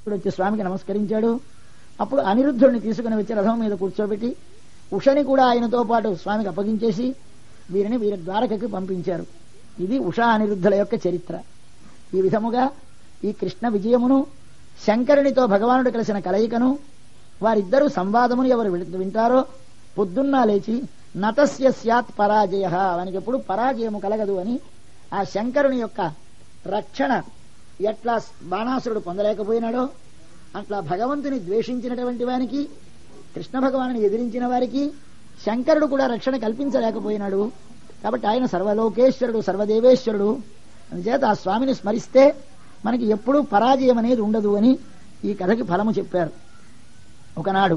ఇప్పుడు వచ్చి స్వామికి నమస్కరించాడు అప్పుడు అనిరుద్ధుడిని తీసుకుని వచ్చి రథం మీద కూర్చోబెట్టి ఉషని కూడా ఆయనతో పాటు స్వామికి అప్పగించేసి వీరిని వీరి ద్వారకకి పంపించారు ఇది ఉషా అనిరుద్ధుల యొక్క చరిత్ర ఈ విధముగా ఈ కృష్ణ విజయమును శంకరునితో భగవానుడు కలిసిన కలయికను వారిద్దరూ సంవాదమును ఎవరు విన్- వింటారో పొద్దున్న లేచి నతస్య స్యాత్ పరాజయ వానికి ఎప్పుడు పరాజయము కలగదు అని ఆ శంకరుని యొక్క రక్షణ ఎట్లా బాణాసురుడు పొందలేకపోయినాడో అట్లా భగవంతుని ద్వేషించినటువంటి వానికి కృష్ణ భగవాను ఎదిరించిన వారికి శంకరుడు కూడా రక్షణ కల్పించలేకపోయినాడు కాబట్టి ఆయన సర్వలోకేశ్వరుడు సర్వదేవేశ్వరుడు అందుచేత ఆ స్వామిని స్మరిస్తే మనకి ఎప్పుడూ పరాజయం అనేది ఉండదు అని ఈ కథకి ఫలము చెప్పారు ఒకనాడు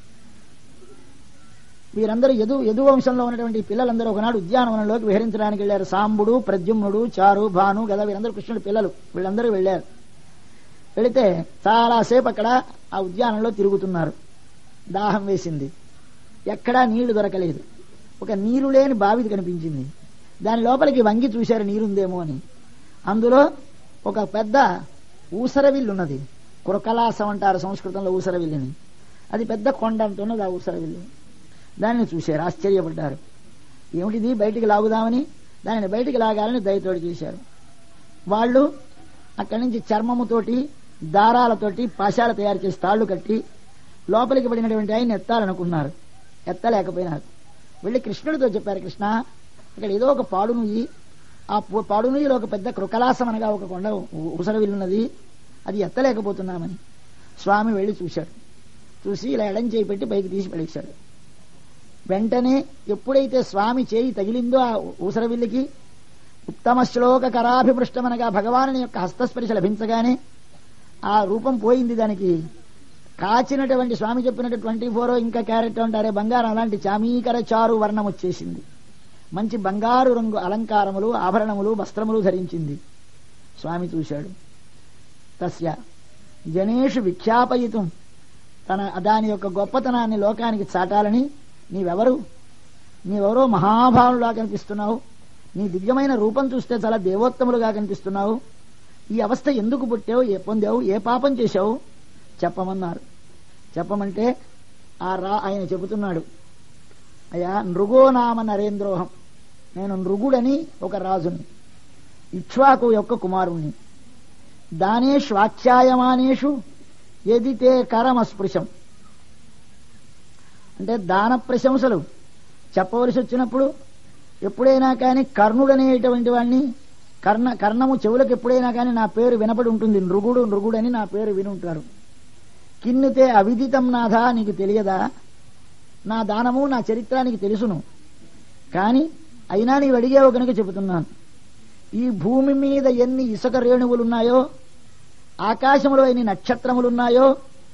వీరందరూ యదు యదు వంశంలో ఉన్నటువంటి పిల్లలందరూ ఒకనాడు ఉద్యానవనంలోకి విహరించడానికి వెళ్లారు సాంబుడు ప్రద్యుమ్నుడు చారు భాను గద వీరందరూ కృష్ణుడి పిల్లలు వీళ్ళందరూ వెళ్లారు వెళితే చాలాసేపు అక్కడ ఆ ఉద్యానంలో తిరుగుతున్నారు దాహం వేసింది ఎక్కడా నీళ్లు దొరకలేదు ఒక నీరు లేని బావి కనిపించింది దాని లోపలికి వంగి చూశారు నీరుందేమో అని అందులో ఒక పెద్ద ఊసరవిల్లున్నది కురకలాసం అంటారు సంస్కృతంలో ఊసరవిల్లిని అది పెద్ద కొండ అంటున్నది ఆ ఊసరవిల్లు దానిని చూశారు ఆశ్చర్యపడ్డారు ఏమిటిది బయటికి లాగుదామని దానిని బయటికి లాగాలని దయతోటి చేశారు వాళ్ళు అక్కడి నుంచి చర్మముతోటి దారాలతోటి పాశాలు తయారు చేసి తాళ్లు కట్టి లోపలికి పడినటువంటి ఆయన ఎత్తాలనుకున్నారు ఎత్తలేకపోయినారు వెళ్ళి కృష్ణుడితో చెప్పారు కృష్ణ ఇక్కడ ఏదో ఒక పాడు నుయ్యి ఆ పు- పాడు నుయ్యిలో ఒక పెద్ద కృకలాసం అనగా ఒక కొండ ఉసరవిల్లున్నది అది ఎత్తలేకపోతున్నామని స్వామి వెళ్ళి చూశాడు చూసి ఇలా ఎడం చేయి పెట్టి పైకి తీసి పడేశాడు వెంటనే ఎప్పుడైతే స్వామి చేయి తగిలిందో ఆ ఊసరవిల్లికి ఉత్తమ శ్లోక కరాభిపృష్టమనగా భగవాను యొక్క హస్తస్పర్శ లభించగానే ఆ రూపం పోయింది దానికి కాచినటువంటి స్వామి చెప్పినట్టు ట్వంటీ ఫోర్ ఇంకా క్యారెట్ అంటారే బంగారం అలాంటి చామీకర చారు వర్ణం వచ్చేసింది మంచి బంగారు రంగు అలంకారములు ఆభరణములు వస్త్రములు ధరించింది స్వామి చూశాడు తస్య జనేషు విఖ్యాపయితం తన దాని యొక్క గొప్పతనాన్ని లోకానికి చాటాలని నీవెవరు నీవెవరో మహాభావులుగా కనిపిస్తున్నావు నీ దివ్యమైన రూపం చూస్తే చాలా దేవోత్తములుగా కనిపిస్తున్నావు ఈ అవస్థ ఎందుకు పుట్టావు ఏ పొందావు ఏ పాపం చేశావు చెప్పమన్నారు చెప్పమంటే ఆ రా ఆయన చెబుతున్నాడు అయ్యా నృగోనామ నరేంద్రోహం నేను నృగుడని ఒక రాజుని ఇక్ష్వాకు యొక్క కుమారుణ్ణి దానేష్వాఖ్యాయమానేషు ఎదితే కరమస్పృశం అంటే దాన ప్రశంసలు చెప్పవలసి వచ్చినప్పుడు ఎప్పుడైనా కానీ కర్ణుడనేటువంటి వాడిని కర్ణ కర్ణము చెవులకు ఎప్పుడైనా కానీ నా పేరు వినపడి ఉంటుంది నృగుడు నృగుడని నా పేరు వినుంటారు కిన్నుతే అవిదితం నాథా నీకు తెలియదా నా దానము నా చరిత్ర నీకు తెలుసును కానీ అయినా నీవు అడిగావు కనుక చెబుతున్నాను ఈ భూమి మీద ఎన్ని ఇసుక రేణువులున్నాయో ఆకాశంలో ఎన్ని నక్షత్రములున్నాయో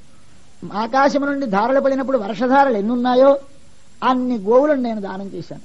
ఆకాశం నుండి ధారలు పడినప్పుడు వర్షధారలు ఎన్నున్నాయో అన్ని గోవులను నేను దానం చేశాను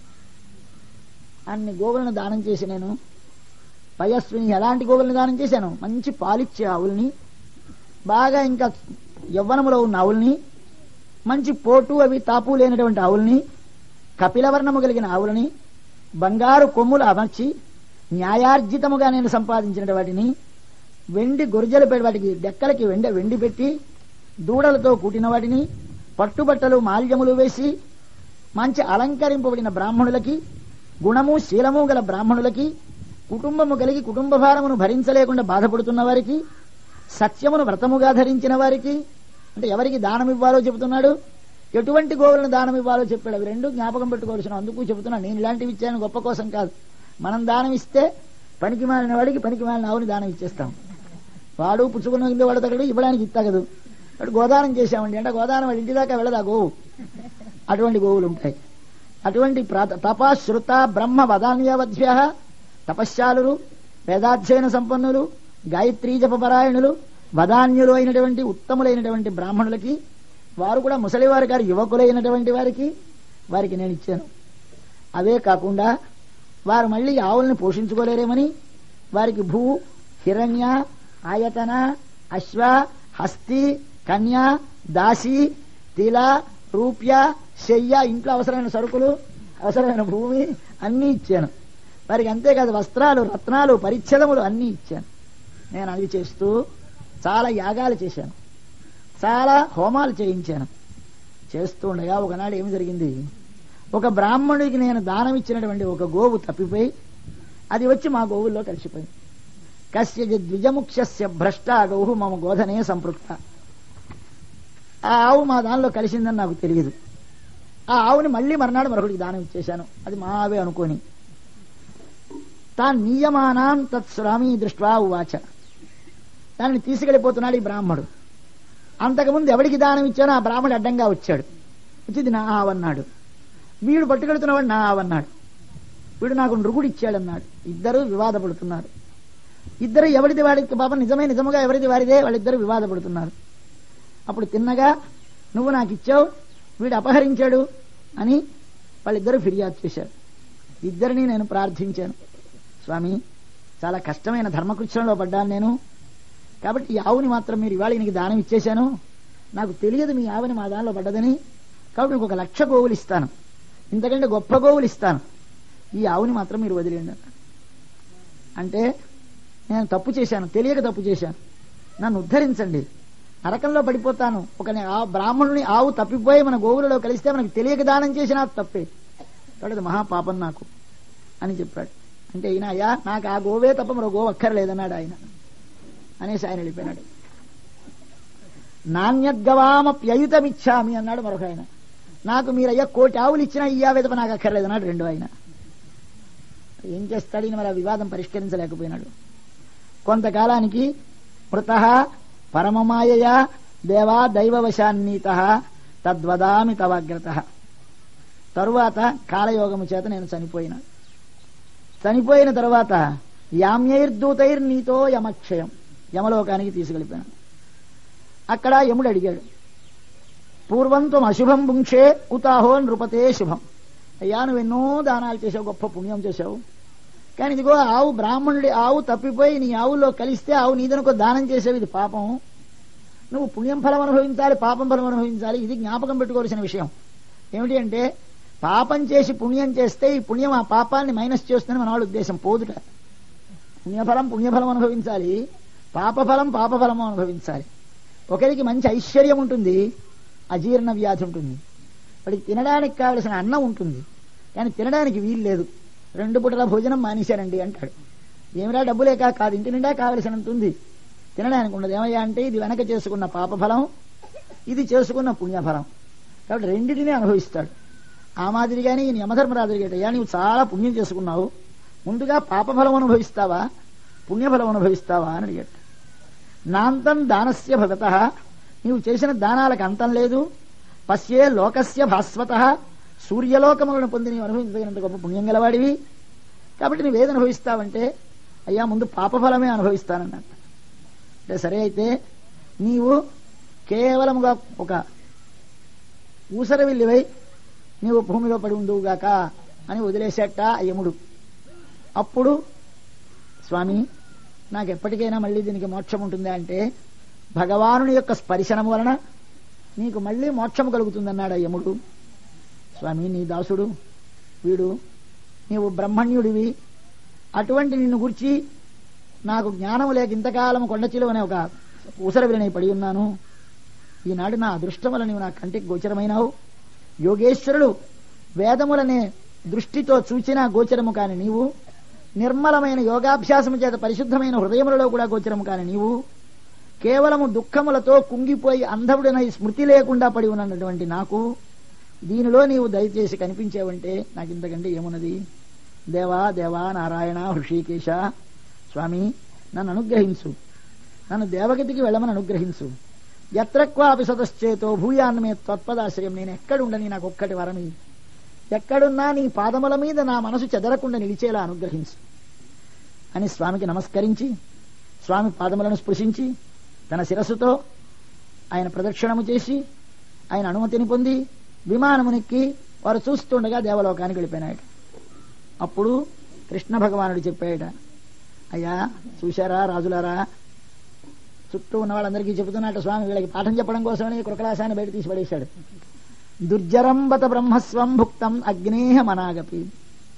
అన్ని గోవులను దానం చేసి నేను పయస్విని ఎలాంటి గోవులను దానం చేశాను మంచి పాలిచ్చే ఆవుల్ని బాగా ఇంకా యవ్వనములో ఉన్న ఆవుల్ని మంచి పోటు అవి తాపు లేనటువంటి ఆవుల్ని కపిలవర్ణము కలిగిన ఆవులని బంగారు కొమ్ములు అమర్చి న్యాయార్జితముగా నేను సంపాదించిన వాటిని వెండి గొరిజలు పెట్టి వాటికి డెక్కలకి వెండి వెండి పెట్టి దూడలతో కూటిన వాటిని పట్టుబట్టలు మాల్యములు వేసి మంచి అలంకరింపబడిన బ్రాహ్మణులకి గుణము శీలము గల బ్రాహ్మణులకి కుటుంబము కలిగి కుటుంబ భారమును భరించలేకుండా బాధపడుతున్న వారికి సత్యమును వ్రతముగా ధరించిన వారికి అంటే ఎవరికి దానం ఇవ్వాలో చెబుతున్నాడు ఎటువంటి గోవులను దానం ఇవ్వాలో చెప్పాడు అవి రెండు జ్ఞాపకం పెట్టుకోవాల్సిన అందుకు చెబుతున్నాను నేను ఇలాంటివి ఇచ్చాను గొప్ప కోసం కాదు మనం దానం ఇస్తే పనికి మాలిన వాడికి పనికి మాలిన ఆవుని దానం ఇచ్చేస్తాం వాడు పుచ్చుకున్న వాడు తగ్గడు ఇవ్వడానికి ఇత్తగదు వాడు గోదానం చేశామండి అంటే గోదానం వాడి ఇంటి దాకా వెళ్ళదా గోవు అటువంటి గోవులు ఉంటాయి అటువంటి ప్రాత- తపశ్రుత బ్రహ్మ వదాన్యవధ్య తపశ్శాలురు వేదాధ్యయన సంపన్నులు గాయత్రీ జపపరాయణులు వదాన్యులు అయినటువంటి ఉత్తములైనటువంటి బ్రాహ్మణులకి వారు కూడా ముసలివారు గారు యువకులైనటువంటి వారికి వారికి నేను ఇచ్చాను అవే కాకుండా వారు మళ్ళీ ఆవుల్ని పోషించుకోలేరేమని వారికి భూ హిరణ్య ఆయతన అశ్వ హస్తి కన్య దాసి తిల రూప్య శయ్య ఇంట్లో అవసరమైన సరుకులు అవసరమైన భూమి అన్నీ ఇచ్చాను వారికి అంతేకాదు వస్త్రాలు రత్నాలు పరిచ్ఛదములు అన్నీ ఇచ్చాను నేను అవి చేస్తూ చాలా యాగాలు చేశాను చాలా హోమాలు చేయించాను చేస్తూ ఉండగా ఒకనాడు ఏమి జరిగింది ఒక బ్రాహ్మణుడికి నేను దానం ఇచ్చినటువంటి ఒక గోవు తప్పిపోయి అది వచ్చి మా గోవుల్లో కలిసిపోయింది కస్య ద్విజముఖ్యస్య భ్రష్ట గౌహు మమ గోధనే సంపృక్త ఆ ఆవు మా దానిలో కలిసిందని నాకు తెలియదు ఆ ఆవుని మళ్ళీ మర్నాడు మరొకటికి దానం ఇచ్చేశాను అది మా ఆవే అనుకోని తాను నియమానాం తత్స్వామి దృష్ట్వా ఉవాచ దాన్ని తీసుకెళ్లిపోతున్నాడు ఈ బ్రాహ్మడు అంతకుముందు ఎవడికి దానం ఇచ్చానో ఆ బ్రాహ్మడు అడ్డంగా వచ్చాడు వచ్చి ఇది నా ఆవన్నాడు వీడు పట్టుకెడుతున్నవాడు నా ఆవన్నాడు వీడు నాకు నృగుడు ఇచ్చాడన్నాడు ఇద్దరు వివాదపడుతున్నారు ఇద్దరు ఎవరిది వాడికి పాపం నిజమే నిజముగా ఎవరిది వారిదే వాళ్ళిద్దరు వివాదపడుతున్నారు అప్పుడు తిన్నగా నువ్వు నాకు ఇచ్చావు వీడు అపహరించాడు అని వాళ్ళిద్దరూ ఫిర్యాదు చేశారు ఇద్దరిని నేను ప్రార్థించాను స్వామి చాలా కష్టమైన ధర్మకృత్యంలో పడ్డాను నేను కాబట్టి ఈ ఆవుని మాత్రం మీరు ఇవాళ ఈయనకి దానం ఇచ్చేశాను నాకు తెలియదు మీ ఆవుని మా దానిలో పడ్డదని కాబట్టి మీకు ఒక లక్ష గోవులు ఇస్తాను ఇంతకంటే గొప్ప గోవులు ఇస్తాను ఈ ఆవుని మాత్రం మీరు వదిలేయండి అన్నాడు. అంటే నేను తప్పు చేశాను తెలియక తప్పు చేశాను నన్ను ఉద్ధరించండి నరకంలో పడిపోతాను ఒక నే- ఆ బ్రాహ్మణుని ఆవు తప్పిపోయి మన గోవులలో కలిస్తే మనకు తెలియక దానం చేసినా అది తప్పే కాబట్టి అది మహాపాపం నాకు అని చెప్పాడు అంటే ఈయన అయ్యా నాకు ఆ గోవే తప్ప మరో గోవు అక్కర్లేదన్నాడు ఆయన అనేసి ఆయన వెళ్ళిపోయినాడు నాణ్యద్గవామప్యయుతమిచ్చామి అన్నాడు మరొక ఆయన నాకు మీరయ్యా కోటి ఆవులు ఇచ్చినా ఈ ఆవేదన నాకు అక్కర్లేదన్నాడు రెండో ఆయన ఏం చేస్తాడు ఈయన మరి ఆ వివాదం పరిష్కరించలేకపోయినాడు కొంతకాలానికి మృత పరమమాయయా దేవా దైవవశాన్నీత తద్వదామి తవాగ్రత తరువాత కాలయోగము చేత నేను చనిపోయినా చనిపోయిన తరువాత యామ్యైర్దూతైర్ నీతో యమక్షయం యమలోకానికి తీసుకెళ్ళిపోయాను అక్కడ యముడు అడిగాడు పూర్వంతం అశుభం పుంక్షే ఉతాహో నృపతే శుభం అయ్యా నువ్వు ఎన్నో దానాలు చేసావు గొప్ప పుణ్యం చేశావు కానీ ఇదిగో ఆవు బ్రాహ్మణుడి ఆవు తప్పిపోయి నీ ఆవులో కలిస్తే ఆవు నీదనుకో దానం చేసేవి ఇది పాపం నువ్వు పుణ్యం ఫలం అనుభవించాలి పాపం ఫలం అనుభవించాలి ఇది జ్ఞాపకం పెట్టుకోవాల్సిన విషయం ఏమిటి అంటే పాపం చేసి పుణ్యం చేస్తే ఈ పుణ్యం ఆ పాపాన్ని మైనస్ చేస్తుందని మన వాళ్ళ ఉద్దేశం పోదుట పుణ్యఫలం పుణ్యఫలం అనుభవించాలి పాపఫలం పాపఫలం అనుభవించాలి ఒకరికి మంచి ఐశ్వర్యం ఉంటుంది అజీర్ణ వ్యాధి ఉంటుంది వాడికి తినడానికి కావలసిన అన్నం ఉంటుంది కానీ తినడానికి వీలు లేదు రెండు పూటల భోజనం మానేశారండి అంటాడు ఏమిరా డబ్బులేక కాదు ఇంటి నిండా కావలసినంత ఉంది తినడానికి ఉండదు ఏమయ్యా అంటే ఇది వెనక చేసుకున్న పాపఫలం ఇది చేసుకున్న పుణ్యఫలం కాబట్టి రెండింటినీ అనుభవిస్తాడు ఆ మాదిరిగానే ఈయన యమధర్మరాజు అడిగాడు అయ్యా నీవు చాలా పుణ్యం చేసుకున్నావు ముందుగా పాపఫలం అనుభవిస్తావా పుణ్యఫలం అనుభవిస్తావా అని అడిగాడు నాంతం దానస్య భగత నీవు చేసిన దానాలకు అంతం లేదు పశ్యే లోకస్య భాస్వత సూర్యలోకములను పొంది నీవు అనుభవించగినంత గొప్ప పుణ్యం గలవాడివి కాబట్టి నువ్వేది అనుభవిస్తావంటే అయ్యా ముందు పాపఫలమే అనుభవిస్తానన్నట్టు అంటే సరే అయితే నీవు కేవలముగా ఒక ఊసరవిల్లివై నీవు భూమిలో పడి ఉందువుగాక అని వదిలేసేట యముడు అప్పుడు స్వామి నాకు ఎప్పటికైనా మళ్ళీ దీనికి మోక్షం ఉంటుందా అంటే భగవానుని యొక్క స్పర్శనం వలన నీకు మళ్ళీ మోక్షం కలుగుతుందన్నాడు ఆ యముడు స్వామి నీ దాసుడు వీడు నీవు బ్రహ్మణ్యుడివి అటువంటి నిన్ను గురించి నాకు జ్ఞానం లేక ఇంతకాలం కొండచిలు అనే ఒక ఊసరవిలని పడి ఉన్నాను ఈనాడు నా అదృష్టం వల్ల నీవు నా కంటికి గోచరమైనావు యోగేశ్వరుడు వేదములనే దృష్టితో చూచినా గోచరము కాని నీవు నిర్మలమైన యోగాభ్యాసము చేత పరిశుద్ధమైన హృదయములలో కూడా గోచరము కాని నీవు కేవలము దుఃఖములతో కుంగిపోయి అంధవుడనై స్మృతి లేకుండా పడి ఉన్నటువంటి నాకు దీనిలో నీవు దయచేసి కనిపించేవంటే నాకు ఇంతకంటే ఏమున్నది దేవా దేవా నారాయణ హృషికేశ స్వామి నన్ను అనుగ్రహించు నన్ను దేవగతికి వెళ్ళమని అనుగ్రహించు ఎత్రక్వాపి సతశ్చేతో భూయాన్నమే త్వత్పదాశ్రయం నేను ఎక్కడుండని నాకు ఒక్కటి వరమి ఎక్కడున్నా నీ పాదముల మీద నా మనసు చెదరకుండా నిలిచేలా అనుగ్రహించు అని స్వామికి నమస్కరించి స్వామి పాదములను స్పృశించి తన శిరస్సుతో ఆయన ప్రదక్షిణము చేసి ఆయన అనుమతిని పొంది విమానమునెక్కి వారు చూస్తుండగా దేవలోకానికి వెళ్ళిపోయినాడు అప్పుడు కృష్ణ భగవానుడు చెప్పాడు అయ్యా చూశారా రాజులారా చుట్టూ ఉన్న వాళ్ళందరికీ చెబుతున్నట్టు స్వామి వీళ్ళకి పాఠం చెప్పడం కోసమని కృకలాసాన్ని బయట తీసి పడేశాడు దుర్జరంబత బ్రహ్మస్వం భుక్తం అగ్నేహ మనాగపి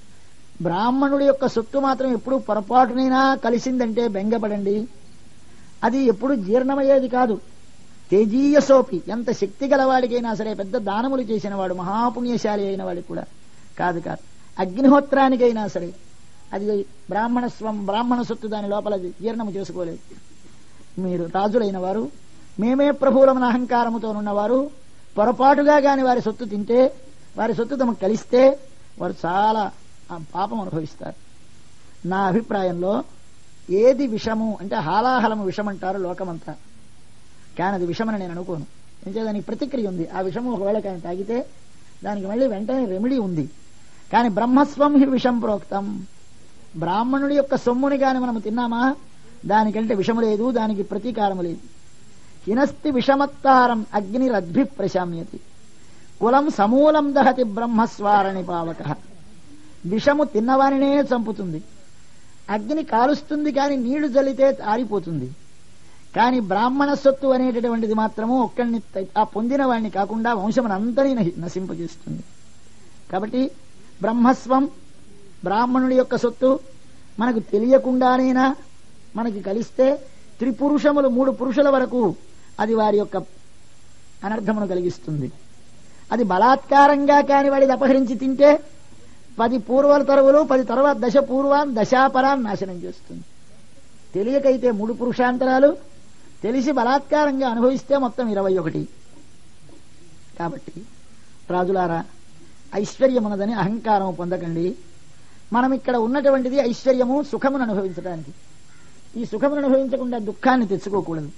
బ్రాహ్మణుడి యొక్క సొత్తు మాత్రం ఎప్పుడు పొరపాటునైనా కలిసిందంటే బెంగపడండి అది ఎప్పుడు జీర్ణమయ్యేది కాదు తేజీయసోపి ఎంత శక్తి గలవాడికైనా సరే పెద్ద దానములు చేసిన వాడు మహాపుణ్యశాలి అయిన వాడికి కూడా కాదు కాదు అగ్నిహోత్రానికైనా సరే అది బ్రాహ్మణ స్వం బ్రాహ్మణ సొత్తు దాని లోపల అది జీర్ణము చేసుకోలేదు మీరు రాజులైన వారు మేమే ప్రభువులమన అహంకారముతో ఉన్నవారు పొరపాటుగా గాని వారి సొత్తు తింటే వారి సొత్తు తమకు కలిస్తే వారు చాలా ఆ పాపం అనుభవిస్తారు నా అభిప్రాయంలో ఏది విషము అంటే హాలాహలము విషం అంటారు లోకమంతా కానీ అది విషమని నేను అనుకోను అంటే దానికి ప్రతిక్రియ ఉంది ఆ విషము ఒకవేళ కానీ తాగితే దానికి మళ్ళీ వెంటనే రెమెడీ ఉంది కానీ బ్రహ్మస్వం హి విషం ప్రోక్తం బ్రాహ్మణుడి యొక్క సొమ్ముని గాని మనం తిన్నామా దానికంటే విషము లేదు దానికి ప్రతీకారము లేదు హినస్తి విషమత్తారం అగ్నిరద్భి ప్రశామ్యతి కులం సమూలం దహతి బ్రహ్మస్వారణి పావక విషము తిన్నవానినే చంపుతుంది అగ్ని కాలుస్తుంది కానీ నీళ్లు జల్లితే ఆరిపోతుంది కానీ బ్రాహ్మణ సొత్తు అనేటటువంటిది మాత్రము ఒక్కడిని త- ఆ పొందిన వాడిని కాకుండా వంశమునంతని నహి- నశింపజేస్తుంది కాబట్టి బ్రహ్మస్వం బ్రాహ్మణుడి యొక్క సొత్తు మనకు తెలియకుండానైనా మనకి కలిస్తే త్రిపురుషములు మూడు పురుషుల వరకు అది వారి యొక్క అనర్థమును కలిగిస్తుంది అది బలాత్కారంగా కాని వాడిది అపహరించి తింటే పది పూర్వల తరువులు పది తర్వాత దశ పూర్వాన్ దశాపరాన్ నాశనం చేస్తుంది తెలియకైతే మూడు పురుషాంతరాలు తెలిసి బలాత్కారంగా అనుభవిస్తే మొత్తం ఇరవై ఒకటి కాబట్టి రాజులారా ఐశ్వర్యమున్నదని అహంకారం పొందకండి మనం ఇక్కడ ఉన్నటువంటిది ఐశ్వర్యము సుఖమును అనుభవించడానికి ఈ సుఖమును అనుభవించకుండా దుఃఖాన్ని తెచ్చుకోకూడదు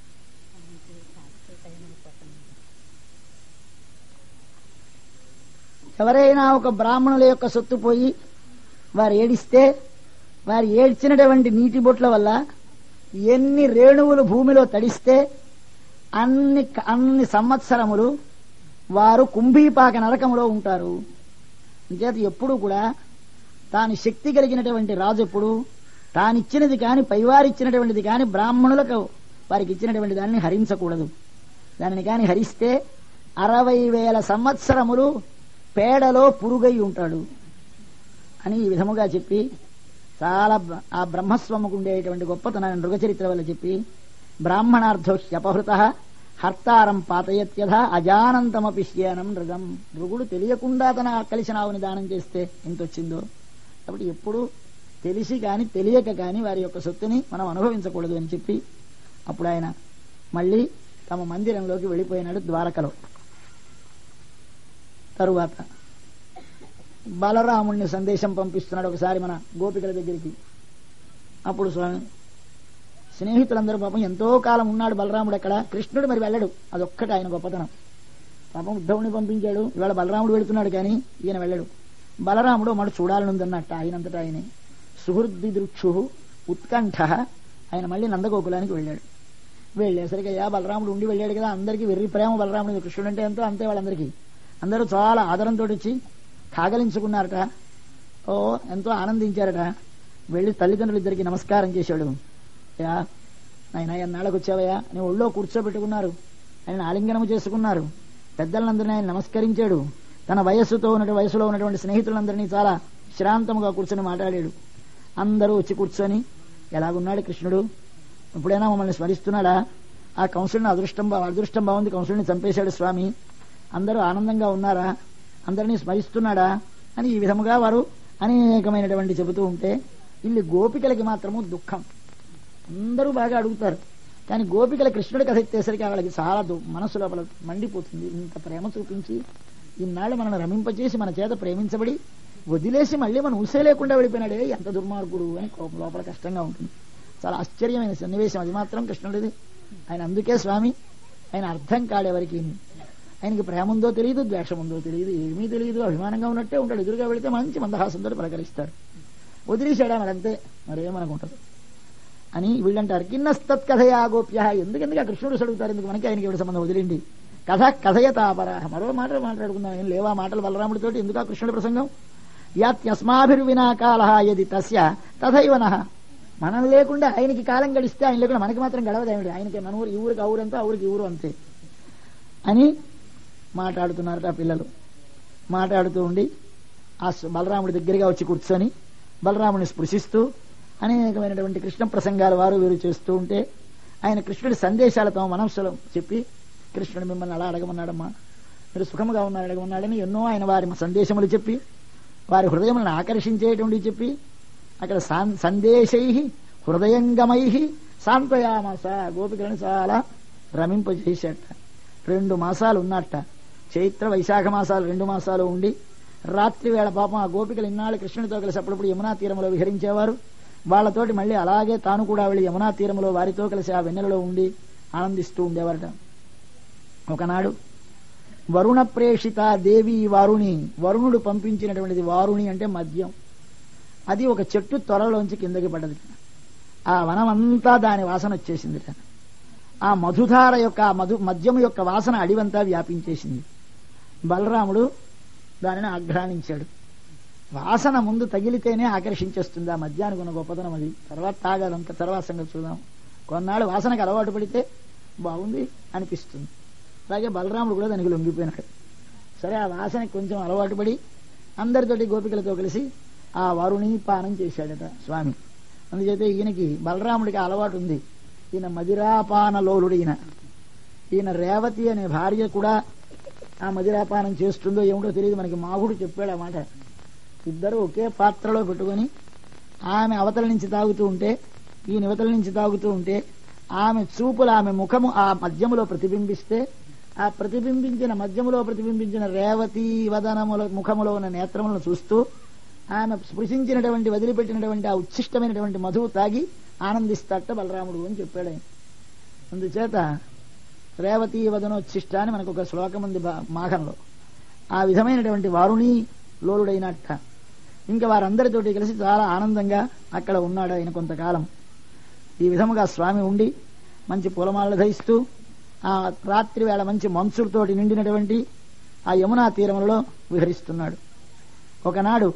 ఎవరైనా ఒక బ్రాహ్మణుల యొక్క సొత్తు పోయి వారు ఏడిస్తే వారు ఏడ్చినటువంటి నీటి బొట్ల వల్ల ఎన్ని రేణువులు భూమిలో తడిస్తే అన్ని అన్ని సంవత్సరములు వారు కుంభీపాక నరకములో ఉంటారు అంచేత ఎప్పుడు కూడా తాను శక్తి కలిగినటువంటి రాజు ఎప్పుడు తానిచ్చినది కాని పైవారిచ్చినటువంటిది కాని బ్రాహ్మణులకు వారికి ఇచ్చినటువంటి దాన్ని హరించకూడదు దానిని కాని హరిస్తే అరవై వేల సంవత్సరములు పేడలో పురుగై ఉంటాడు అని ఈ విధముగా చెప్పి చాలా బ- ఆ బ్రహ్మస్వముకు ఉండేటువంటి గొప్పతనాన్ని నృగచరిత్ర వల్ల చెప్పి బ్రాహ్మణార్థో హ్యపహృత హర్తారం పాతయత్యథ అజానంతమపి శ్యేనం నృగం నృగుడు తెలియకుండా తన కలిసిన ఆవుని దానం చేస్తే ఎంత వచ్చిందో కాబట్టి ఎప్పుడు తెలిసి కాని తెలియక కాని వారి యొక్క సొత్తుని మనం అనుభవించకూడదు అని చెప్పి అప్పుడు ఆయన మళ్ళీ తమ మందిరంలోకి వెళ్ళిపోయినాడు ద్వారకలో తరువాత బలరాముణ్ణి సందేశం పంపిస్తున్నాడు ఒకసారి మన గోపికల దగ్గరికి అప్పుడు స్వామి స్నేహితులందరూ పాపం ఎంతో కాలం ఉన్నాడు బలరాముడు అక్కడ కృష్ణుడు మరి వెళ్ళడు అదొక్కటి ఆయన గొప్పతనం పాపం ఉద్ధవుని పంపించాడు ఇవాళ బలరాముడు వెళుతున్నాడు కానీ ఈయన వెళ్ళడు బలరాముడు మడు చూడాలనుందన్నట్ట ఆయనంతటా ఆయనే సుహృద్ది దృక్షు ఉత్కంఠ ఆయన మళ్ళీ నందగోకులానికి వెళ్ళాడు వెళ్ళేసరికి అయ్యా బలరాముడు ఉండి వెళ్ళాడు కదా అందరికీ వెర్రి ప్రేమ బలరాముడు మీద కృష్ణుడు అంటే ఎంతో అంతే వాళ్ళందరికీ అందరూ చాలా ఆదరంతో వచ్చి కాగలించుకున్నారట ఓ ఎంతో ఆనందించారట వెళ్ళి తల్లిదండ్రులు ఇద్దరికి నమస్కారం చేశాడు యా ఆయన ఎన్నాళ్ళకు వచ్చావయ్యా అని ఒళ్ళో కూర్చోబెట్టుకున్నారు ఆయన ఆలింగనము చేసుకున్నారు పెద్దలందరినీ ఆయన నమస్కరించాడు తన వయస్సుతో ఉన్న వయసులో ఉన్నటువంటి స్నేహితులందరినీ చాలా శ్రాంతముగా కూర్చొని మాట్లాడాడు అందరూ వచ్చి కూర్చొని ఎలాగున్నాడు కృష్ణుడు ఇప్పుడైనా మమ్మల్ని స్మరిస్తున్నాడా ఆ కంసుడిని అదృష్టం బా- అదృష్టం బాగుంది కంసుడిని చంపేశాడు స్వామి అందరూ ఆనందంగా ఉన్నారా అందరినీ స్మరిస్తున్నాడా అని ఈ విధముగా వారు అనేకమైనటువంటి చెబుతూ ఉంటే ఇల్లు గోపికలకి మాత్రము దుఃఖం అందరూ బాగా అడుగుతారు కానీ గోపికల కృష్ణుడి కథ ఎత్తేసరికి వాళ్ళకి చాలా దు- మనసు లోపల మండిపోతుంది ఇంత ప్రేమ చూపించి ఇన్నాళ్ళు మనల్ని రమింపచేసి మన చేత ప్రేమించబడి వదిలేసి మళ్ళీ మనం ఊసే లేకుండా వెళ్ళిపోయినాడే ఎంత దుర్మార్గుడు అని కోపం లోపల కష్టంగా ఉంటుంది చాలా ఆశ్చర్యమైన సన్నివేశం అది మాత్రం కృష్ణుడిది ఆయన అందుకే స్వామి ఆయన అర్థం కాడెవరికి ఆయనకి ప్రేమ ఉందో తెలియదు ద్వేషం ఉందో తెలియదు ఏమీ తెలియదు అభిమానంగా ఉన్నట్టే ఉంటాడు ఎదురుగా వెళితే మంచి మందహాసంతో పలకరిస్తాడు వదిలేశాడా మరి అంతే మరేమనుకుంటారు అని వీళ్ళంటారు కిన్నస్తత్ కథయా గోప్య ఎందుకెందుకు ఆ కృష్ణుడు అడుగుతారు ఎందుకు మనకి ఆయనకి ఎవరి సంబంధం వదిలేండి కథ కథయ తాపర మరో మాట మాట్లాడుకుందాం ఏం లేవా మాటలు బలరాముడితోటి ఎందుకు ఆ కృష్ణుడి ప్రసంగం యాత్యస్మాభిర్వినా కాల యది తస్య తథైవన మనం లేకుండా ఆయనకి కాలం గడిస్తే ఆయన లేకుండా మనకి మాత్రం గడవదు ఏమిటి ఆయనకి మన ఊరు ఈ ఊరికి ఆ ఊరంతా ఆ ఊరికి ఈ ఊరు అంతే అని మాట్లాడుతున్నారట ఆ పిల్లలు మాట్లాడుతూ ఉండి ఆ స్- బలరాముడి దగ్గరగా వచ్చి కూర్చొని బలరాముని స్పృశిస్తూ అనేకమైనటువంటి కృష్ణ ప్రసంగాలు వారు వీరు చేస్తూ ఉంటే ఆయన కృష్ణుడి సందేశాలు తమ మనస్సులో చెప్పి కృష్ణుడు మిమ్మల్ని అలా అడగమన్నాడమ్మా మీరు సుఖముగా ఉన్నారు అడగమన్నాడని ఎన్నో ఆయన వారి సందేశములు చెప్పి వారి హృదయములను ఆకర్షించేటువంటి చెప్పి అక్కడ సాన్- సందేశై హృదయంగమై సాంత్వయామాస గోపికలను చాలా రమింపజేసేట రెండు మాసాలు ఉన్నట్ట చైత్ర వైశాఖ మాసాలు రెండు మాసాలు ఉండి రాత్రి వేళ పాపం ఆ గోపికలు ఇన్నాళ్ళు కృష్ణునితో కలిసి అప్పుడప్పుడు యమునా తీరంలో విహరించేవారు వాళ్ళతోటి మళ్ళీ అలాగే తాను కూడా వెళ్ళి యమునా తీరంలో వారితో కలిసి ఆ వెన్నెలలో ఉండి ఆనందిస్తూ ఉండేవారట ఒకనాడు వరుణ ప్రేషిత దేవి వారుణి వరుణుడు పంపించినటువంటిది వారుణి అంటే మద్యం అది ఒక చెట్టు త్వరలోంచి కిందకి పడ్డది ఆ వనమంతా దాని వాసన వచ్చేసింది ఆ మధుధార యొక్క ఆ మధు మద్యము యొక్క వాసన అడివంతా వ్యాపించేసింది బలరాముడు దానిని ఆఘ్రానించాడు వాసన ముందు తగిలితేనే ఆకర్షించేస్తుంది ఆ మద్యానికి ఉన్న గొప్పతనం అది తర్వాత తాగాలంత తర్వాత సంగతి చూద్దాం కొన్నాళ్ళు వాసనకి అలవాటు పడితే బాగుంది అనిపిస్తుంది అలాగే బలరాముడు కూడా దానికి లొంగిపోయినాడు సరే ఆ వాసనకి కొంచెం అలవాటు పడి అందరితోటి గోపికలతో కలిసి ఆ వరుణి పానం చేశాడట స్వామి అందుచేత ఈయనకి బలరాముడికి ఆ అలవాటు ఉంది ఈయన మదిరాపాన లోలుడు ఈయన ఈయన రేవతి అనే భార్య కూడా ఆ మదిరాపానం చేస్తుందో ఏమిటో తెలియదు మనకి మాగుడు చెప్పాడు ఆ మాట ఇద్దరు ఒకే పాత్రలో పెట్టుకొని ఆమె అవతల నుంచి తాగుతూ ఉంటే ఈయన యువతల నుంచి తాగుతూ ఉంటే ఆమె చూపులు ఆమె ముఖము ఆ మద్యములో ప్రతిబింబిస్తే ఆ ప్రతిబింబించిన మద్యములో ప్రతిబింబించిన రేవతి వదనముల ముఖములో ఉన్న నేత్రములను చూస్తూ ఆమె స్పృశించినటువంటి వదిలిపెట్టినటువంటి ఆ ఉచ్ఛిష్టమైనటువంటి మధువు తాగి ఆనందిస్తాట బలరాముడు అని చెప్పాడు ఆయన అందుచేత రేవతి వదనోచ్ఛిష్ట అని మనకు ఒక శ్లోకం ఉంది బా- మాఘంలో ఆ విధమైనటువంటి వారుణి లోలుడైనట్ట ఇంకా వారందరితోటి కలిసి చాలా ఆనందంగా అక్కడ ఉన్నాడు ఆయన కొంతకాలం ఈ విధముగా స్వామి ఉండి మంచి పూలమాలలు ధరిస్తూ ఆ రాత్రి వేళ మంచి మంచులతోటి నిండినటువంటి ఆ యమునా తీరములలో విహరిస్తున్నాడు ఒకనాడు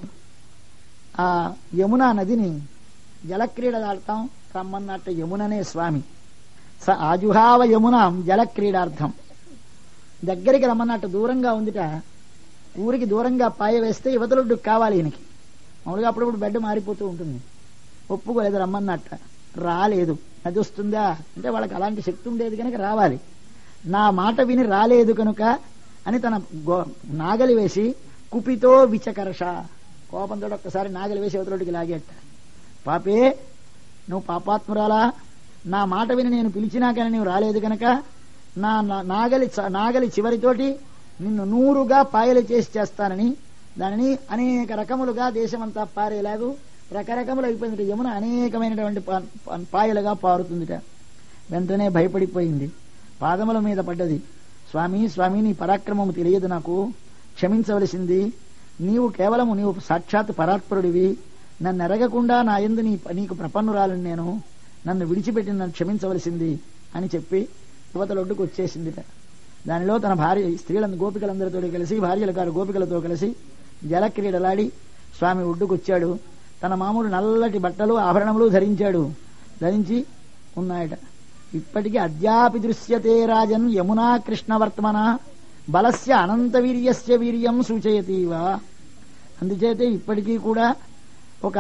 ఆ యమునా నదిని జలక్రీడలాడతాం రమ్మన్నట్ట యముననే స్వామి స ఆజుహావ యమునాం జలక్రీడార్థం దగ్గరికి రమ్మన్నట్టు దూరంగా ఉందిట ఊరికి దూరంగా పాయ వేస్తే యువతలొడ్డు కావాలి ఈయనకి మామూలుగా అప్పుడప్పుడు బెడ్ మారిపోతూ ఉంటుంది ఒప్పుకోలేదు రమ్మన్నట్ట రాలేదు అది వస్తుందా అంటే వాళ్ళకి అలాంటి శక్తి ఉండేది కనుక రావాలి నా మాట విని రాలేదు కనుక అని తన గో- నాగలి వేసి కుపితో విచకర్ష కోపంతో ఒక్కసారి నాగలి వేసి యువతలొడ్డుకి లాగేట పాపే నువ్వు పాపాత్మురాలా నా మాట విని నేను పిలిచినా కానీ నువ్వు రాలేదు కనుక నా నా- నాగలి చ- నాగలి చివరితోటి నిన్ను నూరుగా పాయలు చేసి చేస్తానని దానిని అనేక రకములుగా దేశమంతా పారేలాగు రకరకములు అయిపోయింది యమున అనేకమైనటువంటి పా- పా- పాయలుగా పారుతుందిట వెంటనే భయపడిపోయింది పాదముల మీద పడ్డది స్వామి స్వామి నీ పరాక్రమము తెలియదు నాకు క్షమించవలసింది నీవు కేవలము నీవు సాక్షాత్ పరాత్పరుడివి నన్ను ఎరగకుండా నా ఎందు నీ నీకు ప్రపన్నురాలని నేను నన్ను విడిచిపెట్టి నన్ను క్షమించవలసింది అని చెప్పి యువతలొడ్డుకు వచ్చేసిందిట దానిలో తన భార్య స్త్రీలను గోపికలందరితో కలిసి భార్యల గారు గోపికలతో కలిసి జలక్రీడలాడి స్వామి ఒడ్డుకొచ్చాడు తన మామూలు నల్లటి బట్టలు ఆభరణములు ధరించాడు ధరించి ఉన్నాయట ఇప్పటికీ అద్యాపి దృశ్యతే రాజన్ యమునా కృష్ణవర్తమన బలస్య అనంత వీర్యస్య వీర్యం సూచయతీవా అందుచేతే ఇప్పటికీ కూడా ఒక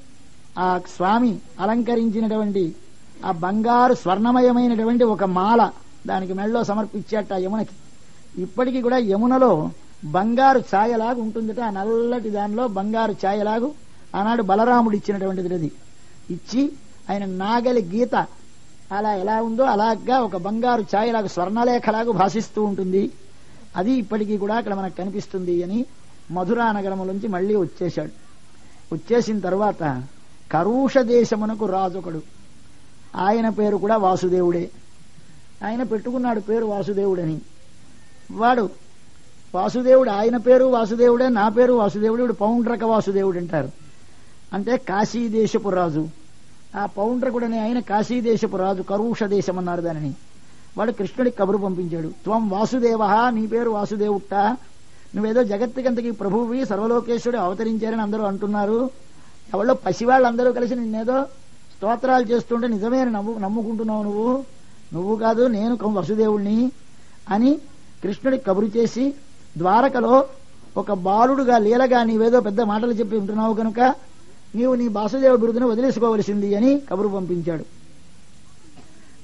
ఆ స్వామి అలంకరించినటువంటి ఆ బంగారు స్వర్ణమయమైనటువంటి ఒక మాల దానికి మెళ్ళలో సమర్పించాట ఆ యమునకి ఇప్పటికీ కూడా యమునలో బంగారు ఛాయలాగా ఉంటుందట ఆ నల్లటి దానిలో బంగారు ఛాయలాగు ఆనాడు బలరాముడు ఇచ్చినటువంటిది అది ఇచ్చి ఆయన నాగలి గీత అలా ఎలా ఉందో అలాగా ఒక బంగారు ఛాయలాగా స్వర్ణలేఖలాగా భాషిస్తూ ఉంటుంది అది ఇప్పటికీ కూడా అక్కడ మనకు కనిపిస్తుంది అని మధురా నగరములోంచి మళ్ళీ వచ్చేశాడు వచ్చేసిన తర్వాత కరూష దేశమునకు రాజొకడు ఆయన పేరు కూడా వాసుదేవుడే ఆయన పెట్టుకున్నాడు పేరు వాసుదేవుడని వాడు వాసుదేవుడు ఆయన పేరు వాసుదేవుడే నా పేరు వాసుదేవుడు వీడు పౌండ్రక వాసుదేవుడు అంటారు అంటే కాశీ దేశపు రాజు ఆ పౌండ్రకుడని ఆయన కాశీ దేశపు రాజు కరూష దేశం అన్నారు దానిని వాడు కృష్ణుడికి కబురు పంపించాడు త్వం వాసుదేవ నీ పేరు వాసుదేవుట్ట నువ్వేదో జగత్తుకంతకి ప్రభువి సర్వలోకేశ్వరుడు అవతరించారని అందరూ అంటున్నారు ఎవరో పసివాళ్ళందరూ కలిసి నిన్నేదో స్తోత్రాలు చేస్తుంటే నిజమే అని నమ్ము నమ్ముకుంటున్నావు నువ్వు నువ్వు కాదు నేను కం- వసుదేవుణ్ణి అని కృష్ణుడికి కబురు చేసి ద్వారకలో ఒక బాలుడుగా లీలగా నీవేదో పెద్ద మాటలు చెప్పి ఉంటున్నావు కనుక నీవు నీ వాసుదేవ బిరుదును వదిలేసుకోవలసింది అని కబురు పంపించాడు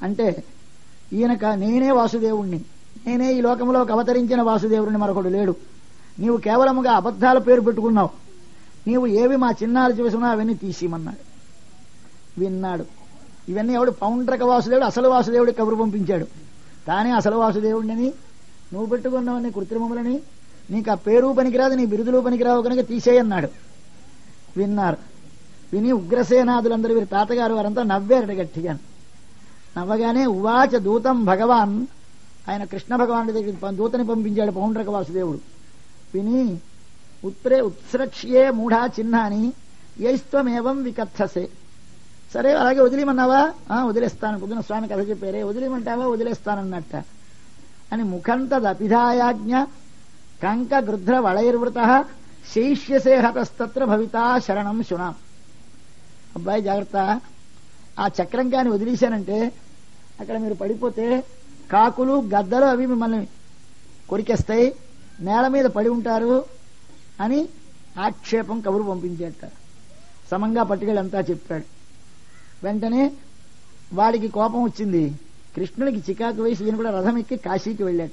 అంటే ఈయన కా- నేనే వాసుదేవుణ్ణి నేనే ఈ లోకంలోకి అవతరించిన వాసుదేవుడిని మరొకడు లేడు నీవు కేవలముగా అబద్ధాల పేరు పెట్టుకున్నావు నీవు ఏవి మా చిన్నాలు చూసినా అవన్నీ తీసిమన్నాడు విన్నాడు ఇవన్నీ ఎవడు పౌండ్రక వాసుదేవుడు అసలు వాసుదేవుడి కబురు పంపించాడు తానే అసలు వాసుదేవుడిని నువ్వు పెట్టుకున్నవన్నీ కృత్రిమములని నీకు ఆ పేరు పనికిరాదు నీ బిరుదులు పనికిరావు కనుక తీసేయన్నాడు విన్నారు విని ఉగ్రసేనాదులందరూ వీరి తాతగారు వారంతా నవ్వారట గట్టిగా నవ్వగానే ఉవాచ దూతం భగవాన్ ఆయన కృష్ణ భగవానుడి దగ్గరికి పం- దూతని పంపించాడు పౌండ్రక వాసుదేవుడు విని ఉత్రే ఉత్స్రక్ష్యే మూఢా చిహ్నాని యైస్త్వమేవం వికథసే సరే అలాగే వదిలేమన్నావా ఆ, వదిలేస్తాను పొద్దున స్వామి కథ చెప్పారే వదిలేమంటావా వదిలేస్తానన్నట్ట అని ముఖం తదపిధాయాజ్ఞ కంక గృధ్ర వళైర్వృత శైష్యసే హతస్తత్ర భవితా శరణం శునాం అబ్బాయి జాగ్రత్త ఆ చక్రం కాని వదిలేశానంటే అక్కడ మీరు పడిపోతే కాకులు గద్దలు అవి మిమ్మల్ని కొరికేస్తాయి నేల మీద పడి ఉంటారు అని ఆక్షేపం కబురు పంపించేట సమంగా పట్టుకెళ్ళంతా చెప్పాడు వెంటనే వాడికి కోపం వచ్చింది కృష్ణుడికి చికాకు వేసి ఈయన కూడా రథం ఎక్కి కాశీకి వెళ్ళాట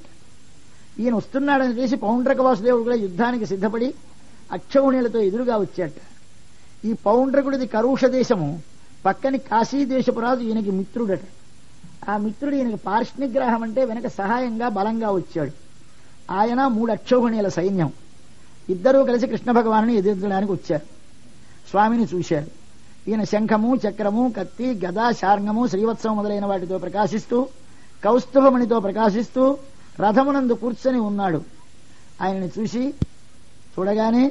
ఈయన వస్తున్నాడని చేసి పౌండ్రక వాసుదేవుడు కూడా యుద్ధానికి సిద్ధపడి అక్షౌణిలతో ఎదురుగా వచ్చాట ఈ పౌండ్రకుడిది కరుష దేశము పక్కని కాశీ దేశపు రాజు ఈయనకి మిత్రుడట ఆ మిత్రుడు ఈయనకి పార్ష్ణిగ్రహం అంటే వెనక సహాయంగా బలంగా వచ్చాడు ఆయన మూడు అక్షౌహిణీల సైన్యం ఇద్దరూ కలిసి కృష్ణ భగవాను ఎదిరించడానికి వచ్చారు స్వామిని చూశారు ఈయన శంఖము చక్రము కత్తి గద శార్ంగము శ్రీవత్సవం మొదలైన వాటితో ప్రకాశిస్తూ కౌస్తుభమణితో ప్రకాశిస్తూ రథమునందు కూర్చొని ఉన్నాడు ఆయనని చూసి చూడగానే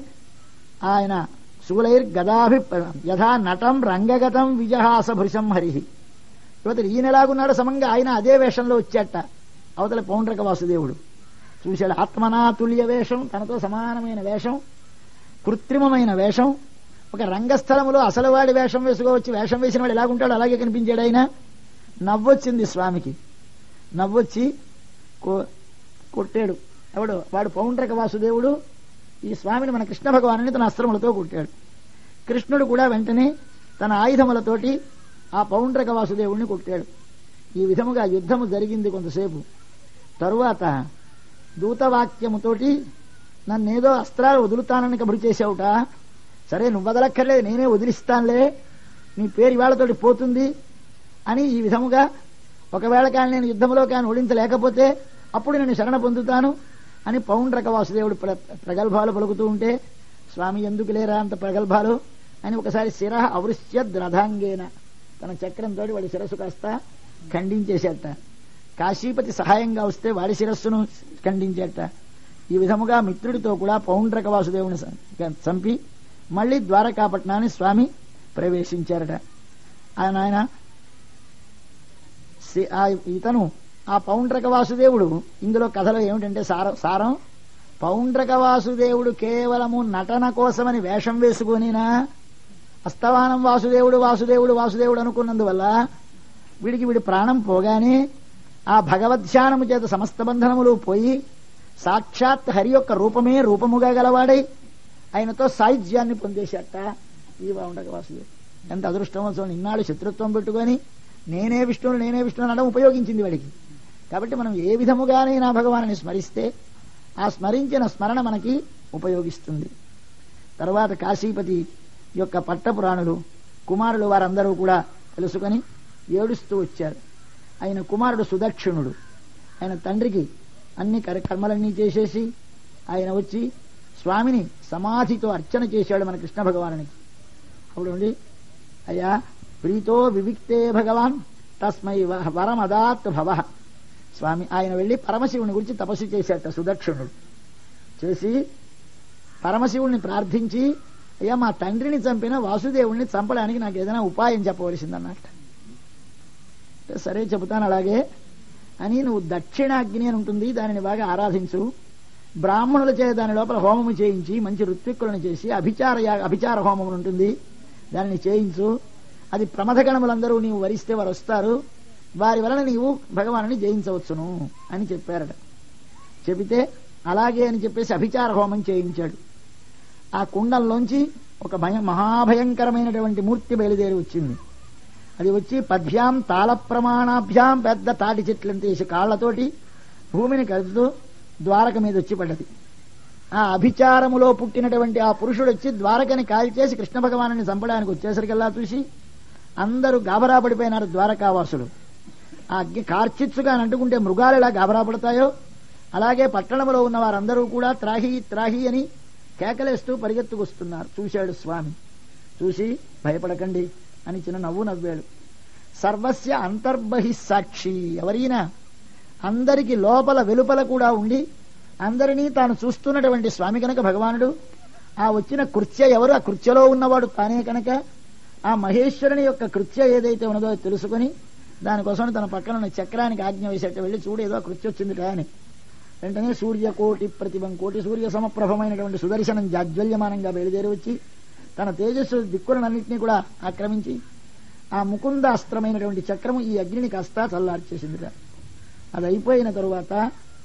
ఆయన శూలైర్ గదాభి యథా నటం రంగగతం విజహాస భృశం హరి యువతలు ఈయన ఎలాగున్నాడు సమంగా ఆయన అదే వేషంలో వచ్చాట అవతల పౌండ్రక వాసుదేవుడు చూశాడు ఆత్మనాతుల్య వేషం తనతో సమానమైన వేషం కృత్రిమమైన వేషం ఒక రంగస్థలములో అసలు వాడి వేషం వేసుకోవచ్చు వేషం వేసిన వాడు ఎలాగుంటాడు అలాగే కనిపించాడు ఆయన నవ్వొచ్చింది స్వామికి నవ్వొచ్చి కో- కొట్టాడు ఎవడు వాడు పౌండ్రక వాసుదేవుడు ఈ స్వామిని మన కృష్ణ భగవాను తన అస్త్రములతో కొట్టాడు కృష్ణుడు కూడా వెంటనే తన ఆయుధములతోటి ఆ పౌండ్రక వాసుదేవుణ్ణి కొట్టాడు ఈ విధముగా యుద్ధము జరిగింది కొంతసేపు తరువాత దూతవాక్యముతోటి నన్నేదో అస్త్రాలు వదులుతానని కబురు చేశావుట సరే నువ్వు వదలక్కర్లేదు నేనే వదిలిస్తానులే నీ పేరు ఇవాళతోటి పోతుంది అని ఈ విధముగా ఒకవేళ కానీ నేను యుద్ధంలో కానీ ఓడించలేకపోతే అప్పుడు నేను శరణ పొందుతాను అని పౌండ్రక వాసుదేవుడు ప్ర- ప్రగల్భాలు పలుకుతూ ఉంటే స్వామి ఎందుకు లేరా అంత ప్రగల్భాలు అని ఒకసారి శిర అవృశ్య ద్రధాంగేన తన చక్రంతో వాడి శిరస్సు కాస్త ఖండించేసేట కాశీపతి సహాయంగా వస్తే వాడి శిరస్సును ఖండించేట ఈ విధముగా మిత్రుడితో కూడా పౌండ్రక వాసుదేవుని సం- చంపి మళ్లీ ద్వారకాపట్నాన్ని స్వామి ప్రవేశించారట ఆయన ఆయన సి- ఆ ఇతను ఆ పౌండ్రక వాసుదేవుడు ఇందులో కథలో ఏమిటంటే సారం సారం పౌండ్రక వాసుదేవుడు కేవలము నటన కోసమని వేషం వేసుకునినా అస్తవానం వాసుదేవుడు వాసుదేవుడు వాసుదేవుడు అనుకున్నందువల్ల వీడికి వీడి ప్రాణం పోగానే ఆ భగవద్ధ్యానము చేత సమస్త బంధనములు పోయి సాక్షాత్ హరి యొక్క రూపమే రూపముగా గలవాడై ఆయనతో సాయుధ్యాన్ని పొందేశాట ఈ బాగుండక వాసుదేవుడు ఎంత అదృష్టమో చూడండి ఇన్నాళ్ళు శత్రుత్వం పెట్టుకొని నేనే విష్ణువుని నేనే విష్ణువు అనడం ఉపయోగించింది వాడికి కాబట్టి మనం ఏ విధముగానైనా భగవాన్ని స్మరిస్తే ఆ స్మరించిన స్మరణ మనకి ఉపయోగిస్తుంది తర్వాత కాశీపతి యొక్క పట్టపురాణులు కుమారులు వారందరూ కూడా తెలుసుకొని ఏడుస్తూ వచ్చారు ఆయన కుమారుడు సుదక్షిణుడు ఆయన తండ్రికి అన్ని కర్- కర్మలన్నీ చేసేసి ఆయన వచ్చి స్వామిని సమాధితో అర్చన చేశాడు మన కృష్ణ భగవానునికి అప్పుడు ఉండి అయ్యా ప్రీతో వివిక్తే భగవాన్ తస్మై వ- వరమదాత్ భవ స్వామి ఆయన వెళ్లి పరమశివుని గురించి తపస్సు చేశాట సుదక్షిణుడు చేసి పరమశివుణ్ణి ప్రార్థించి అయ్యా మా తండ్రిని చంపిన వాసుదేవుణ్ణి చంపడానికి నాకు ఏదైనా ఉపాయం చెప్పవలసిందన్నట్ట అంటే సరే చెబుతాను అలాగే అని నువ్వు దక్షిణాగ్ని అని ఉంటుంది దానిని బాగా ఆరాధించు బ్రాహ్మణుల చే దాని లోపల హోమము చేయించి మంచి ఋత్విక్కులను చేసి అభిచార యా- అభిచార హోమం ఉంటుంది దానిని చేయించు అది ప్రమథగణములందరూ నీవు వరిస్తే వారు వస్తారు వారి వలన నీవు భగవానుని జయించవచ్చును అని చెప్పారట చెబితే అలాగే అని చెప్పేసి అభిచార హోమం చేయించాడు ఆ కుండంలోంచి ఒక భయం మహాభయంకరమైనటువంటి మూర్తి బయలుదేరి వచ్చింది అది వచ్చి పద్భ్యాం తాళ ప్రమాణాభ్యాం పెద్ద తాటి చెట్లను తీసి కాళ్లతోటి భూమిని కలుపుతూ ద్వారక మీద వచ్చి పడ్డది ఆ అభిచారములో పుట్టినటువంటి ఆ పురుషుడు వచ్చి ద్వారకని కాల్చేసి కృష్ణ భగవాను చంపడానికి వచ్చేసరికల్లా చూసి అందరూ గాబరా పడిపోయినారు ద్వారకావాసులు ఆ అగ్ని కార్చిచ్చుగా అంటుకుంటే మృగాలు ఎలా గాబరా పడతాయో అలాగే పట్టణంలో ఉన్న వారందరూ కూడా త్రాహి త్రాహి అని కేకలేస్తూ పరిగెత్తుకొస్తున్నారు చూశాడు స్వామి చూసి భయపడకండి అని చిన్న నవ్వు నవ్వాడు సర్వస్య అంతర్బహి సాక్షి ఎవరైనా అందరికి లోపల వెలుపల కూడా ఉండి అందరినీ తాను చూస్తున్నటువంటి స్వామి కనుక భగవానుడు ఆ వచ్చిన కృత్య ఎవరు ఆ కృత్యలో ఉన్నవాడు తానే కనుక ఆ మహేశ్వరుని యొక్క కృత్య ఏదైతే ఉన్నదో అది తెలుసుకుని దానికోసం తన పక్కన ఉన్న చక్రానికి ఆజ్ఞ వేసేట వెళ్ళి చూడు ఏదో ఆ కృత్య వచ్చింది అని వెంటనే సూర్య కోటి ప్రతిభం కోటి సూర్య సమప్రభమైనటువంటి సుదర్శనం జాజ్వల్యమానంగా బయలుదేరి వచ్చి తన తేజస్సు దిక్కులన్నింటినీ కూడా ఆక్రమించి ఆ ముకుంద అస్త్రమైనటువంటి చక్రము ఈ అగ్నిని కాస్త చల్లార్చేసిందిట అది అయిపోయిన తరువాత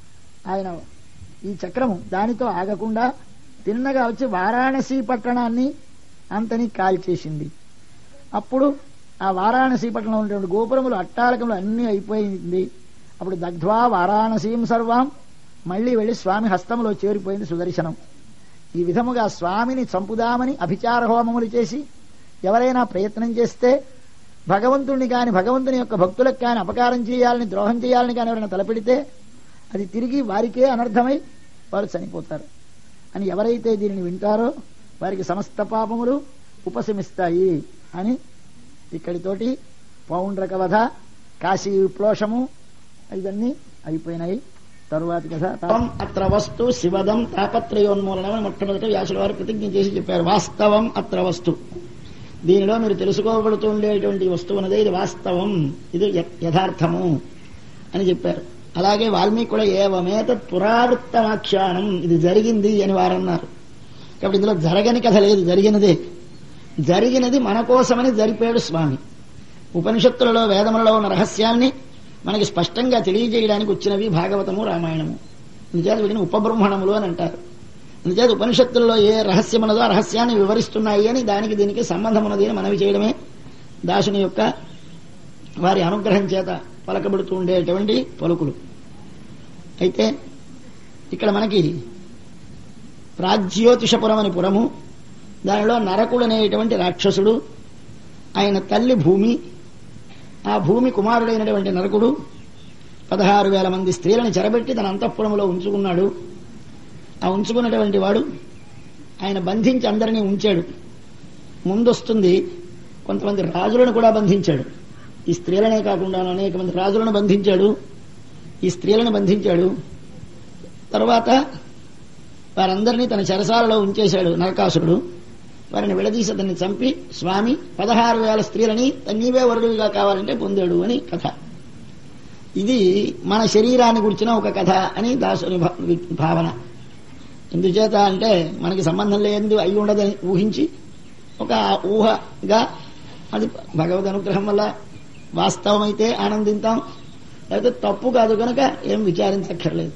ఆయన ఈ చక్రము దానితో ఆగకుండా తిన్నగా వచ్చి వారాణసి పట్టణాన్ని అంతని కాల్చేసింది అప్పుడు ఆ వారాణసి పట్టణంలో ఉన్నటువంటి గోపురములు అట్టాలకములు అన్నీ అయిపోయింది అప్పుడు దగ్ధ్వా వారాణసీం సర్వాం మళ్లీ వెళ్లి స్వామి హస్తంలో చేరిపోయింది సుదర్శనం ఈ విధముగా స్వామిని చంపుదామని అభిచార హోమములు చేసి ఎవరైనా ప్రయత్నం చేస్తే భగవంతుణ్ణి కాని భగవంతుని యొక్క భక్తులకు కాని అపకారం చేయాలని ద్రోహం చేయాలని కాని ఎవరైనా తలపెడితే అది తిరిగి వారికే అనర్థమై వారు చనిపోతారు అని ఎవరైతే దీనిని వింటారో వారికి సమస్త పాపములు ఉపశమిస్తాయి అని ఇక్కడితోటి పౌండ్రక వధ కాశీ విప్లోషము ఇవన్నీ అయిపోయినాయి తరువాతి కథ తాం అత్ర వస్తు శివదం తాపత్రయోన్మూలనం అని మొట్టమొదట వ్యాసుల వారు ప్రతిజ్ఞ చేసి చెప్పారు వాస్తవం అత్ర వస్తు దీనిలో మీరు తెలుసుకోబడుతుండేటువంటి వస్తువు అనేది ఇది వాస్తవం ఇది య- యథార్థము అని చెప్పారు అలాగే వాల్మీకి కూడా ఏవమేత పురావృత్తమాఖ్యానం ఇది జరిగింది అని వారన్నారు కాబట్టి ఇందులో జరగని కథ లేదు జరిగినదే జరిగినది మన కోసమని జరిపాడు స్వామి ఉపనిషత్తులలో వేదములలో ఉన్న రహస్యాన్ని మనకి స్పష్టంగా తెలియజేయడానికి వచ్చినవి భాగవతము రామాయణము అందుచేత వీటిని ఉపబ్రహ్మణములు అని అంటారు అందుచేత ఉపనిషత్తుల్లో ఏ రహస్యం ఉన్నదో ఆ రహస్యాన్ని వివరిస్తున్నాయి అని దానికి దీనికి సంబంధం ఉన్నది అని మనవి చేయడమే దాసుని యొక్క వారి అనుగ్రహం చేత పలకబడుతూ ఉండేటువంటి పలుకులు అయితే ఇక్కడ మనకి ప్రాజ్యోతిషపురం అని పురము దానిలో నరకుడు అనేటువంటి రాక్షసుడు ఆయన తల్లి భూమి ఆ భూమి కుమారుడైనటువంటి నరకుడు పదహారు వేల మంది స్త్రీలను చెరబెట్టి తన అంతఃపురంలో ఉంచుకున్నాడు ఆ ఉంచుకున్నటువంటి వాడు ఆయన బంధించి అందరినీ ఉంచాడు ముందొస్తుంది కొంతమంది రాజులను కూడా బంధించాడు ఈ స్త్రీలనే కాకుండా అనేక మంది రాజులను బంధించాడు ఈ స్త్రీలను బంధించాడు తర్వాత వారందరినీ తన చెరసాలలో ఉంచేశాడు నరకాసురుడు వారిని విడదీసి అతన్ని చంపి స్వామి పదహారు వేల స్త్రీలని నీవే వరుడుగా కావాలంటే పొందాడు అని కథ ఇది మన శరీరాన్ని గురించిన ఒక కథ అని దాసుని భా- భావన ఎందుచేత అంటే మనకి సంబంధం లేదు అయి ఉండదని ఊహించి ఒక ఊహగా అది భగవద్ అనుగ్రహం వల్ల వాస్తవమైతే ఆనందింతాం లేకపోతే తప్పు కాదు కనుక ఏం విచారించక్కర్లేదు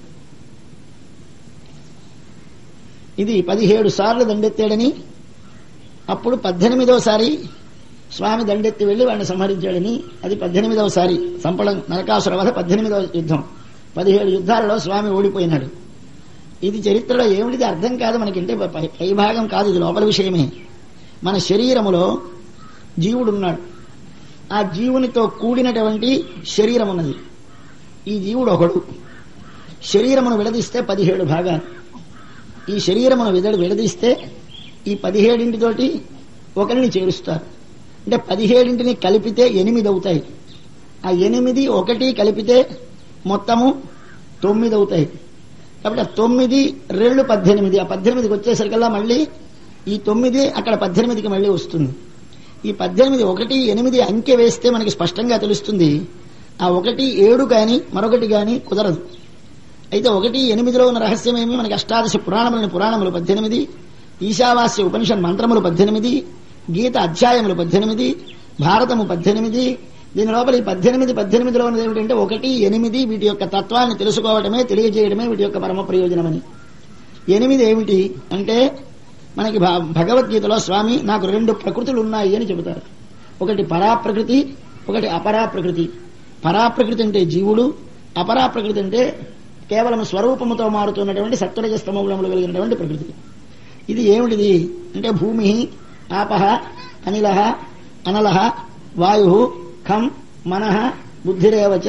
ఇది పదిహేడు సార్లు దండెత్తాడని అప్పుడు పద్దెనిమిదవసారి స్వామి దండెత్తి వెళ్లి వాడిని సంహరించాడని అది పద్దెనిమిదవసారి సంపడం నరకాసుర వధ పద్దెనిమిదవ యుద్ధం పదిహేడు యుద్ధాలలో స్వామి ఓడిపోయినాడు ఇది చరిత్రలో ఏమిటిది అర్థం కాదు మనకంటే పై పై భాగం కాదు ఇది లోపల విషయమే మన శరీరములో జీవుడున్నాడు ఆ జీవునితో కూడినటువంటి శరీరం ఉన్నది ఈ జీవుడు ఒకడు శరీరమును విడదీస్తే పదిహేడు భాగాలు ఈ శరీరమును విదడు విడదీస్తే ఈ పదిహేడింటితోటి ఒకరిని చేరుస్తారు అంటే పదిహేడింటిని కలిపితే ఎనిమిది అవుతాయి ఆ ఎనిమిది ఒకటి కలిపితే మొత్తము తొమ్మిది అవుతాయి కాబట్టి ఆ తొమ్మిది రెండు పద్దెనిమిది ఆ పద్దెనిమిదికి వచ్చేసరికల్లా మళ్ళీ ఈ తొమ్మిది అక్కడ పద్దెనిమిదికి మళ్ళీ వస్తుంది ఈ పద్దెనిమిది ఒకటి ఎనిమిది అంకె వేస్తే మనకి స్పష్టంగా తెలుస్తుంది ఆ ఒకటి ఏడు కాని మరొకటి కాని కుదరదు అయితే ఒకటి ఎనిమిదిలో ఉన్న రహస్యం ఏమి మనకి అష్టాదశ పురాణములని పురాణములు పద్దెనిమిది ఈశావాస్య ఉపనిషత్ మంత్రములు పద్దెనిమిది గీత అధ్యాయములు పద్దెనిమిది భారతము పద్దెనిమిది దీని లోపల ఈ పద్దెనిమిది పద్దెనిమిదిలో ఉన్నది ఏమిటంటే ఒకటి ఎనిమిది వీటి యొక్క తత్వాన్ని తెలుసుకోవడమే తెలియజేయడమే వీటి యొక్క పరమ ప్రయోజనమని ఎనిమిది ఏమిటి అంటే మనకి భ- భగవద్గీతలో స్వామి నాకు రెండు ప్రకృతులు ఉన్నాయి అని చెబుతారు ఒకటి పరాప్రకృతి ఒకటి అపరా ప్రకృతి పరా ప్రకృతి అంటే జీవుడు అపరా ప్రకృతి అంటే కేవలం స్వరూపముతో మారుతున్నటువంటి సత్వరజస్తమములములు కలిగినటువంటి ప్రకృతి ఇది ఏమిటిది అంటే భూమి ఆపహ అనిల అనల వాయు ఖం మనః బుద్ధిరేవచ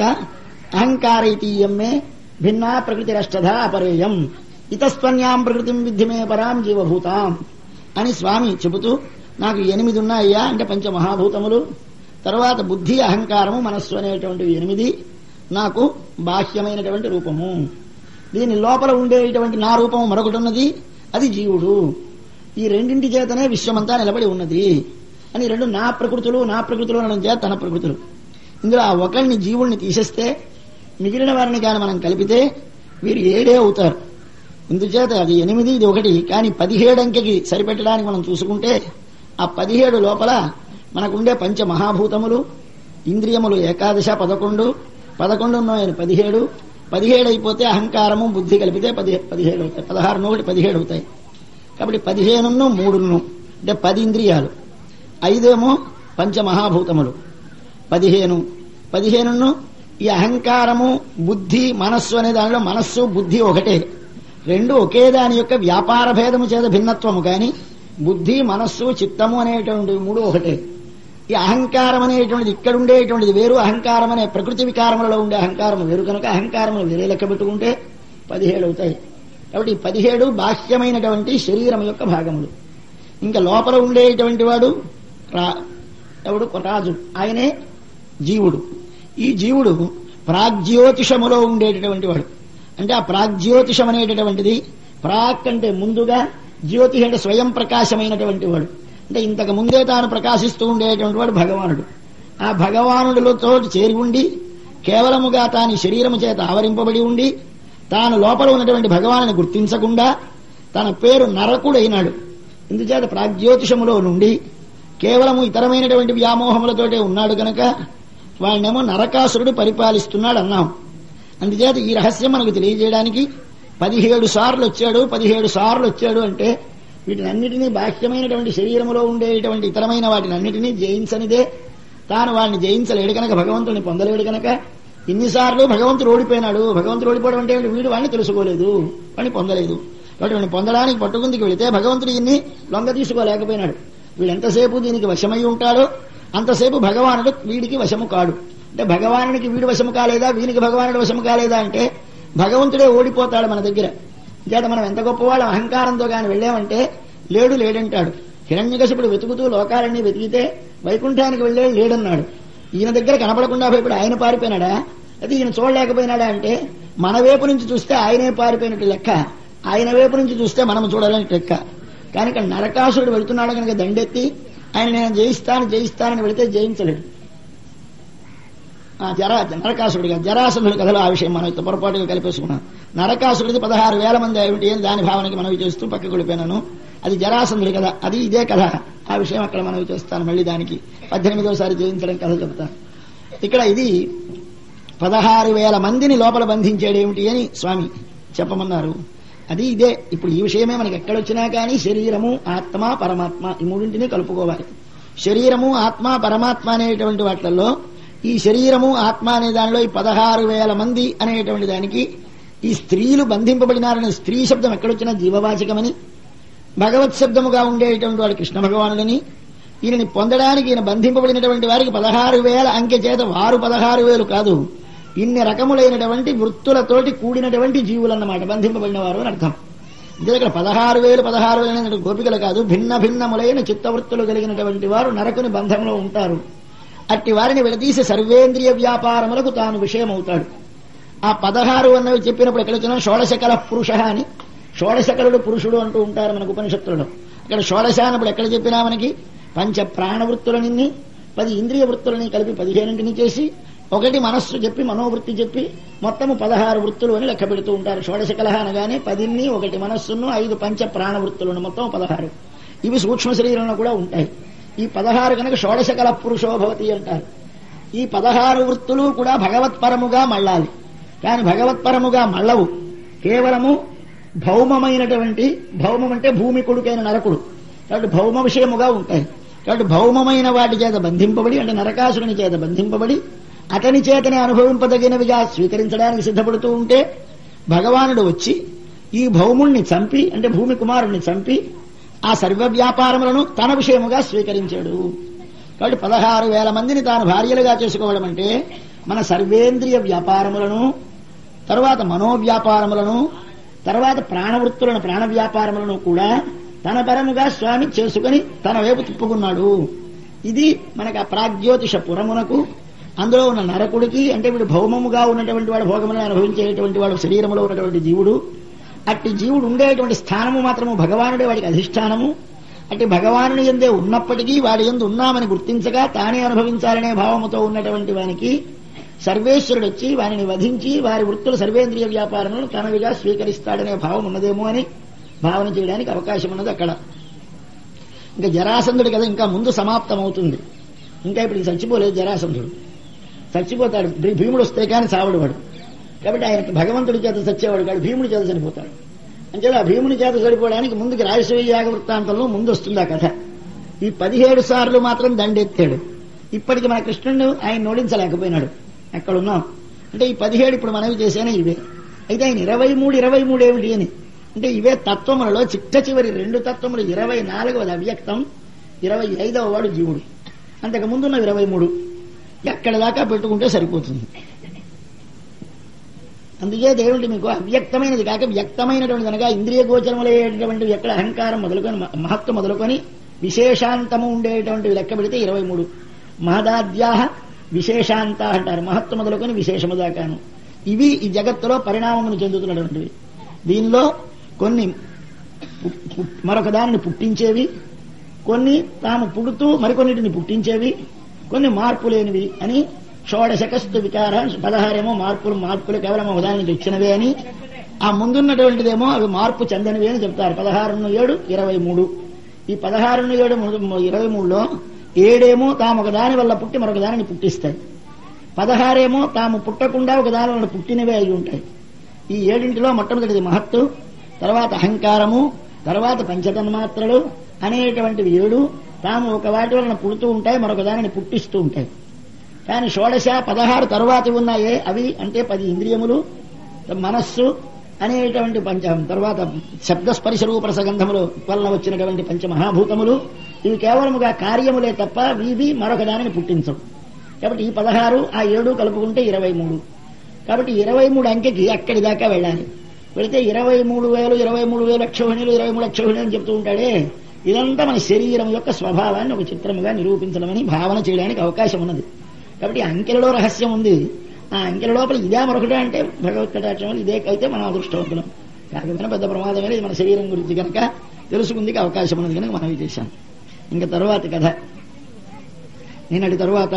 అహంకార ఇతీయమ్మే భిన్నా ప్రకృతిరష్టధ అపరేయం ఇతస్త్వన్యాం ప్రకృతిం విద్ధిమే పరాం జీవభూతాం అని స్వామి చెబుతూ నాకు ఎనిమిది ఉన్నాయ్యా అంటే పంచమహాభూతములు తర్వాత బుద్ధి అహంకారము మనస్సు అనేటువంటివి ఎనిమిది నాకు బాహ్యమైనటువంటి రూపము దీని లోపల ఉండేటువంటి నా రూపము మరొకటి ఉన్నది అది జీవుడు ఈ రెండింటి చేతనే విశ్వమంతా నిలబడి ఉన్నది అని రెండు నా ప్రకృతులు నా ప్రకృతులు అనడం చేత తన ప్రకృతులు ఇందులో ఆ ఒకరిని జీవుణ్ణి తీసేస్తే మిగిలిన వారిని కాని మనం కలిపితే వీరు ఏడే అవుతారు ఇందుచేత అది ఎనిమిది ఇది ఒకటి కానీ పదిహేడు అంకెకి సరిపెట్టడానికి మనం చూసుకుంటే ఆ పదిహేడు లోపల మనకుండే పంచ మహాభూతములు ఇంద్రియములు ఏకాదశ పదకొండు పదకొండు ఉన్నాయని పదిహేడు పదిహేడు అయిపోతే అహంకారము బుద్ధి కలిపితే పది పదిహేడు అవుతాయి పదహారు ఒకటి పదిహేడు అవుతాయి కాబట్టి పదిహేనును మూడును అంటే పది ఇంద్రియాలు ఐదేమో పంచ మహాభూతములు పదిహేను పదిహేనును ఈ అహంకారము బుద్ధి మనస్సు అనే దానిలో మనస్సు బుద్ధి ఒకటే రెండు ఒకే దాని యొక్క వ్యాపార భేదము చేత భిన్నత్వము కాని బుద్ధి మనస్సు చిత్తము అనేటువంటి మూడు ఒకటే ఈ అహంకారం అనేటువంటిది ఇక్కడ ఉండేటువంటిది వేరు అహంకారం అనే ప్రకృతి వికారములలో ఉండే అహంకారం వేరు కనుక అహంకారములు వేరే లెక్క పెట్టుకుంటే పదిహేడు అవుతాయి కాబట్టి ఈ పదిహేడు బాహ్యమైనటువంటి శరీరం యొక్క భాగములు ఇంకా లోపల ఉండేటువంటి వాడు రా ఎవడు రాజు ఆయనే జీవుడు ఈ జీవుడు ప్రాగ్జ్యోతిషములో ఉండేటటువంటి వాడు అంటే ఆ ప్రాగ్జ్యోతిషం అనేటటువంటిది ప్రాక్ అంటే ముందుగా జ్యోతి అంటే స్వయం ప్రకాశమైనటువంటి వాడు అంటే ఇంతకు ముందే తాను ప్రకాశిస్తూ ఉండేటువంటి వాడు భగవానుడు ఆ భగవానుడితో చేరి ఉండి కేవలముగా తాని శరీరము చేత ఆవరింపబడి ఉండి తాను లోపల ఉన్నటువంటి భగవాను గుర్తించకుండా తన పేరు నరకుడైనాడు ఇందుచేత ప్రాగ్జ్యోతిషములో నుండి కేవలము ఇతరమైనటువంటి వ్యామోహములతోటే ఉన్నాడు గనక వాడినేమో నరకాసురుడు పరిపాలిస్తున్నాడు అన్నాం అందుచేత ఈ రహస్యం మనకు తెలియజేయడానికి పదిహేడు సార్లు వచ్చాడు పదిహేడు సార్లు వచ్చాడు అంటే వీటినన్నిటినీ బాహ్యమైనటువంటి శరీరములో ఉండేటువంటి ఇతరమైన వాటిని అన్నిటినీ జయించనిదే తాను వాడిని జయించలేడు కనుక భగవంతుని పొందలేడు కనుక ఇన్నిసార్లు భగవంతుడు ఓడిపోయినాడు భగవంతుడు ఓడిపోవడం అంటే ఏమిటి? వీడు వాడిని తెలుసుకోలేదు వాడిని పొందలేదు కాబట్టి వాడిని పొందడానికి పట్టుకుందికి వెళితే భగవంతుడు ఇన్ని లొంగ తీసుకోలేకపోయినాడు వీడు ఎంతసేపు దీనికి వశమై ఉంటాడో అంతసేపు భగవానుడు వీడికి వశము కాడు అంటే భగవానుడికి వీడు వశము కాలేదా వీనికి భగవానుడు వశము కాలేదా అంటే భగవంతుడే ఓడిపోతాడు మన దగ్గర చేత మనం ఎంత గొప్పవాళ్ళం అహంకారంతో గాని వెళ్ళామంటే లేడు లేడంటాడు హిరణ్యకశిపుడు వెతుకుతూ లోకాలన్నీ వెతికితే వైకుంఠానికి వెళ్ళే లేడన్నాడు ఈయన దగ్గర కనపడకుండా భయపడి ఆయన పారిపోయినాడా అది ఈయన చూడలేకపోయినాడా అంటే మన వైపు నుంచి చూస్తే ఆయనే పారిపోయినట్టు లెక్క ఆయన వైపు నుంచి చూస్తే మనం చూడాలని లెక్క కానీ ఇక్కడ నరకాసురుడు వెళుతున్నాడు కనుక దండెత్తి ఆయన నేను జయిస్తాను జయిస్తానని వెళితే జయించలేడు ఆ జరా నరకాసురుడు కాదు జరాసురుడి కథలో ఆ విషయం మనం ఇంత పొరపాటుగా కలిపేసుకున్నాం నరకాసురుడిది పదహారు వేల మంది ఏమిటి అని దాని భావనకి మనవి చేస్తూ పక్కకు వెళ్ళిపోయినాను అది జరాసంధుడి కథ అది ఇదే కథ ఆ విషయం అక్కడ మనవి చేస్తాను మళ్ళీ దానికి పద్దెనిమిదోసారి జయించడం కథ చెబుతాను ఇక్కడ ఇది పదహారు వేల మందిని లోపల బంధించేడేమిటి అని స్వామి చెప్పమన్నారు అది ఇదే ఇప్పుడు ఈ విషయమే మనకి ఎక్కడొచ్చినా కానీ శరీరము ఆత్మ పరమాత్మ ఈ మూడింటిని కలుపుకోవాలి శరీరము ఆత్మ పరమాత్మ అనేటువంటి వాటిల్లో ఈ శరీరము ఆత్మ అనే దానిలో ఈ పదహారు వేల మంది అనేటువంటి దానికి ఈ స్త్రీలు బంధింపబడినారనే స్త్రీ శబ్దం ఎక్కడొచ్చినా జీవవాచకమని భగవత్ శబ్దముగా ఉండేటువంటి వాడు కృష్ణ భగవానుడని ఈయనని పొందడానికి ఈయన బంధింపబడినటువంటి వారికి పదహారు వేల అంకె చేత వారు పదహారు వేలు కాదు ఇన్ని రకములైనటువంటి వృత్తులతోటి కూడినటువంటి జీవులన్నమాట బంధింపబడిన వారు అని అర్థం ఇదే ఇక్కడ పదహారు వేలు పదహారు వేలు అనేది గోపికలు కాదు భిన్న భిన్నములైన చిత్తవృత్తులు కలిగినటువంటి వారు నరకుని బంధంలో ఉంటారు అట్టి వారిని విడదీసి సర్వేంద్రియ వ్యాపారములకు తాను విషయమవుతాడు ఆ పదహారు అన్నవి చెప్పినప్పుడు ఎక్కడ వచ్చినా షోడశకల పురుష అని షోడశకలుడు పురుషుడు అంటూ ఉంటారు మనకు ఉపనిషత్తులలో ఇక్కడ షోడశ అన్నప్పుడు ఎక్కడ చెప్పినా మనకి పంచ ప్రాణ వృత్తులనిన్ని పది ఇంద్రియ వృత్తులని కలిపి పదిహేనింటిని చేసి ఒకటి మనస్సు చెప్పి మనోవృత్తి చెప్పి మొత్తము పదహారు వృత్తులు అని లెక్క పెడుతూ ఉంటారు షోడశకలహ అనగానే పదిన్ని ఒకటి మనస్సును ఐదు పంచ ప్రాణ వృత్తులను మొత్తం పదహారు ఇవి సూక్ష్మ శరీరంలో కూడా ఉంటాయి ఈ పదహారు కనుక షోడశకల పురుషో భవతి అంటారు ఈ పదహారు వృత్తులు కూడా భగవత్పరముగా మళ్ళాలి కానీ భగవత్పరముగా మళ్ళవు కేవలము భౌమమైనటువంటి భౌమం అంటే భూమి కొడుకైన నరకుడు కాబట్టి భౌమ విషయముగా ఉంటాయి కాబట్టి భౌమమైన వాటి చేత బంధింపబడి అంటే నరకాసురుని చేత బంధింపబడి అతని చేతనే అనుభవింపదగినవిగా స్వీకరించడానికి సిద్ధపడుతూ ఉంటే భగవానుడు వచ్చి ఈ భౌముణ్ణి చంపి అంటే భూమి కుమారుణ్ణి చంపి ఆ సర్వ వ్యాపారములను తన విషయముగా స్వీకరించాడు కాబట్టి పదహారు వేల మందిని తాను భార్యలుగా చేసుకోవడం అంటే మన సర్వేంద్రియ వ్యాపారములను తర్వాత మనోవ్యాపారములను తర్వాత ప్రాణవృత్తులను ప్రాణ వ్యాపారములను కూడా తన పరముగా స్వామి చేసుకుని తన వైపు తిప్పుకున్నాడు ఇది మనకు ఆ ప్రాగ్జ్యోతిష పురమునకు అందులో ఉన్న నరకుడికి అంటే వీడు భౌమముగా ఉన్నటువంటి వాడు భోగములను అనుభవించేటువంటి వాడు శరీరంలో ఉన్నటువంటి జీవుడు అట్టి జీవుడు ఉండేటువంటి స్థానము మాత్రము భగవానుడే వాడికి అధిష్టానము అట్టి భగవానుని ఎందే ఉన్నప్పటికీ వాడి ఎందు ఉన్నామని గుర్తించగా తానే అనుభవించాలనే భావముతో ఉన్నటువంటి వానికి సర్వేశ్వరుడు వచ్చి వారిని వధించి వారి వృత్తుల సర్వేంద్రియ వ్యాపారములను తనవిగా స్వీకరిస్తాడనే భావం ఉన్నదేమో అని భావన చేయడానికి అవకాశం ఉన్నది అక్కడ ఇంకా జరాసంధుడు కదా ఇంకా ముందు సమాప్తం అవుతుంది ఇంకా ఇప్పుడు చచ్చిపోలేదు జరాసంధుడు చచ్చిపోతాడు భీ- భీముడు వస్తే కానీ సావడు వాడు కాబట్టి ఆయనకి భగవంతుడి చేత చచ్చేవాడు కాదు భీముడి చేత చనిపోతాడు అంటే ఆ భీముని చేత చనిపోవడానికి ముందుకు రాజసూయ యాగ వృత్తాంతంలో ముందు వస్తుంది ఆ కథ ఈ పదిహేడు సార్లు మాత్రం దండెత్తాడు ఇప్పటికి మన కృష్ణుడు ఆయన ఓడించలేకపోయినాడు అక్కడ ఉన్నాం అంటే ఈ పదిహేడు ఇప్పుడు మనవి చేసేనే ఇవే అయితే ఆయన ఇరవై మూడు ఇరవై మూడు ఏమిటి అని అంటే ఇవే తత్వములలో చిట్ట చివరి రెండు తత్వములు ఇరవై నాలుగవది అవ్యక్తం ఇరవై ఐదవ వాడు జీవుడు అంతకు ముందున్న ఇరవై మూడు ఎక్కడ దాకా పెట్టుకుంటే సరిపోతుంది అందుకే దేవుడి మీకు అవ్యక్తమైనది కాక వ్యక్తమైనటువంటి కనుక ఇంద్రియ గోచరములయ్యేటటువంటి ఎక్కడ అహంకారం మొదలుకొని మ- మహత్వం మొదలుకొని విశేషాంతము ఉండేటువంటివి లెక్క పెడితే ఇరవై మూడు మహదాద్యాహ విశేషాంత అంటారు మహత్వం మొదలుకొని విశేషము దాకాను ఇవి ఈ జగత్తులో పరిణామమును చెందుతున్నటువంటివి దీనిలో కొన్ని పు- పు- మరొక దానిని పుట్టించేవి కొన్ని తాము పుడుతూ మరికొన్నిటిని పుట్టించేవి కొన్ని మార్పు లేనివి అని షోడశకస్తు వికార పదహారేమో మార్పులు మార్పులు కేవలం ఒక దాని నుంచి వచ్చినవే అని ఆ ముందున్నటువంటిదేమో అవి మార్పు చెందనివి అని చెప్తారు పదహారును ఏడు ఇరవై మూడు ఈ పదహారును ఏడు ము- ఇరవై మూడులో ఏడేమో తాము ఒక దాని వల్ల పుట్టి మరొక దానిని పుట్టిస్తాయి పదహారేమో తాము పుట్టకుండా ఒక దాని వల్ల పుట్టినవే అయి ఉంటాయి ఈ ఏడింటిలో మొట్టమొదటిది మహత్తు తర్వాత అహంకారము తర్వాత పంచతన్మాత్రలు అనేటువంటివి ఏడు తాము ఒక వాటి వలన పుడుతూ ఉంటాయి మరొక దానిని పుట్టిస్తూ ఉంటాయి కానీ షోడశ పదహారు తరువాత ఉన్నాయే అవి అంటే పది ఇంద్రియములు మనస్సు అనేటువంటి పంచ తర్వాత శబ్దస్పర్శ రూప సగంధములు వలన వచ్చినటువంటి పంచమహాభూతములు ఇవి కేవలముగా కార్యములే తప్ప ఇవి మరొక దానిని పుట్టించవు కాబట్టి ఈ పదహారు ఆ ఏడు కలుపుకుంటే ఇరవై మూడు కాబట్టి ఇరవై మూడు అంకెకి అక్కడి దాకా వెళ్ళాలి వెళితే ఇరవై మూడు వేలు ఇరవై మూడు వేలు అక్షోహిణులు ఇరవై మూడు అక్షోహిణులు అని చెప్తూ ఉంటాడే ఇదంతా మన శరీరం యొక్క స్వభావాన్ని ఒక చిత్రముగా నిరూపించడమని భావన చేయడానికి అవకాశం ఉన్నది కాబట్టి ఈ అంకెలలో రహస్యం ఉంది ఆ అంకెల లోపల ఇదే మరొకటి అంటే భగవత్ కటాక్షం వల్ల ఇదే అయితే మనం అదృష్టవంతులం కాకపోతే పెద్ద ప్రమాదమే ఇది మన శరీరం గురించి కనుక తెలుసుకుందికి అవకాశం ఉన్నది కనుక మనం ఇది చేశాం ఇంకా తరువాత కథ నిన్నటి తరువాత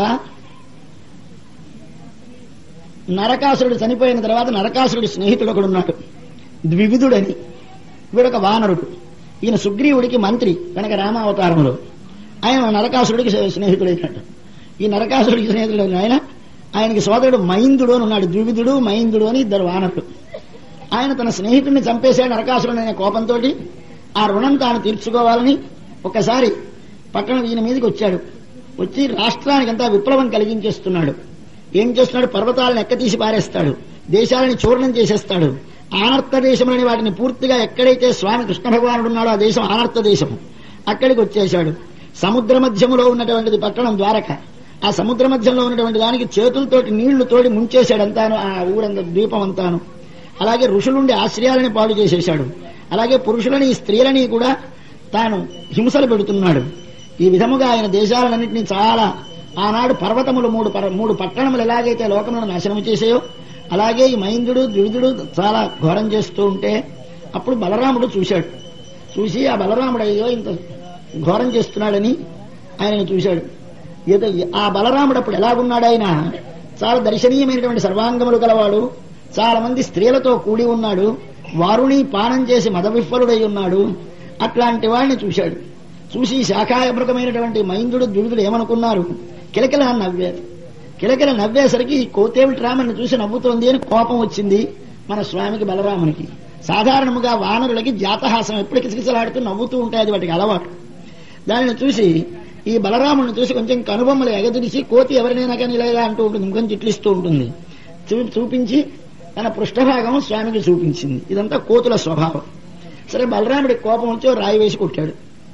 నరకాసురుడు చనిపోయిన తర్వాత నరకాసురుడి స్నేహితుడు ఒకడు ఉన్నాడు ద్వివిధుడని వీడొక వానరుడు ఈయన సుగ్రీవుడికి మంత్రి కనుక రామావతారములో ఆయన నరకాసురుడికి స్నేహితుడైనట్టు ఈ నరకాసురుడికి స్నేహితుడైన ఆయన ఆయనకి సోదరుడు మైందుడు అని ఉన్నాడు ద్వివిధుడు మైందుడు అని ఇద్దరు వానరులు ఆయన తన స్నేహితుడిని చంపేశాడు నరకాసురుడు అనే కోపంతో ఆ రుణం తాను తీర్చుకోవాలని ఒకసారి పట్టణం ఈయన మీదకి వచ్చాడు వచ్చి రాష్ట్రానికంతా విప్లవం కలిగించేస్తున్నాడు ఏం చేస్తున్నాడు పర్వతాలను ఎక్కతీసి పారేస్తాడు దేశాలని చూర్ణం చేసేస్తాడు ఆనర్త దేశములని వాటిని పూర్తిగా ఎక్కడైతే స్వామి కృష్ణ భగవానుడు ఉన్నాడో ఆ దేశం ఆనర్త దేశం అక్కడికి వచ్చేశాడు సముద్ర మధ్యములో ఉన్నటువంటిది పట్టణం ద్వారక ఆ సముద్ర మధ్యంలో ఉన్నటువంటి దానికి చేతులతోటి నీళ్లు తోడి ముంచేశాడంతాను ఆ ఊరంత ద్వీపం అంతాను అలాగే ఋషులుండి ఆశ్రయాలని పాడు చేసేశాడు అలాగే పురుషులని స్త్రీలని కూడా తాను హింసలు పెడుతున్నాడు ఈ విధముగా ఆయన దేశాలన్నింటినీ చాలా ఆనాడు పర్వతములు మూడు పర్- మూడు పట్టణములు ఎలాగైతే లోకములను నాశనం చేసాయో అలాగే ఈ మైందుడు ద్విధుడు చాలా ఘోరం చేస్తూ ఉంటే అప్పుడు బలరాముడు చూశాడు చూసి ఆ బలరాముడు అయ్యో ఇంత ఘోరం చేస్తున్నాడని ఆయన చూశాడు ఏదో ఆ బలరాముడు అప్పుడు ఎలాగున్నాడు ఆయన చాలా దర్శనీయమైనటువంటి సర్వాంగములు గలవాడు చాలా మంది స్త్రీలతో కూడి ఉన్నాడు వారుని పానం చేసి మదవిఫలుడై ఉన్నాడు అట్లాంటి వాడిని చూశాడు చూసి శాఖాయమృతమైనటువంటి మైందుడు ద్విధుడు ఏమనుకున్నారు కిలకిల అని నవ్వారు కిలకిల నవ్వేసరికి ఈ కోతేవిటి రామని చూసి నవ్వుతోంది అని కోపం వచ్చింది మన స్వామికి బలరామునికి సాధారణముగా వానరులకి జాతహాసం ఎప్పుడు కిసకిసలాడుతూ నవ్వుతూ ఉంటాయి అది వాటికి అలవాటు దానిని చూసి ఈ బలరాముడిని చూసి కొంచెం కనుబొమ్మలు ఎగదిరిచి కోతి ఎవరినైనా కానీ ఇలా ఇలా అంటూ ఉంటుంది ముఖం చిట్లిస్తూ ఉంటుంది చూ- చూపించి తన పృష్ఠభాగం స్వామికి చూపించింది ఇదంతా కోతుల స్వభావం సరే బలరాముడి కోపం వచ్చి ఓ రాయి వేసి కొట్టాడు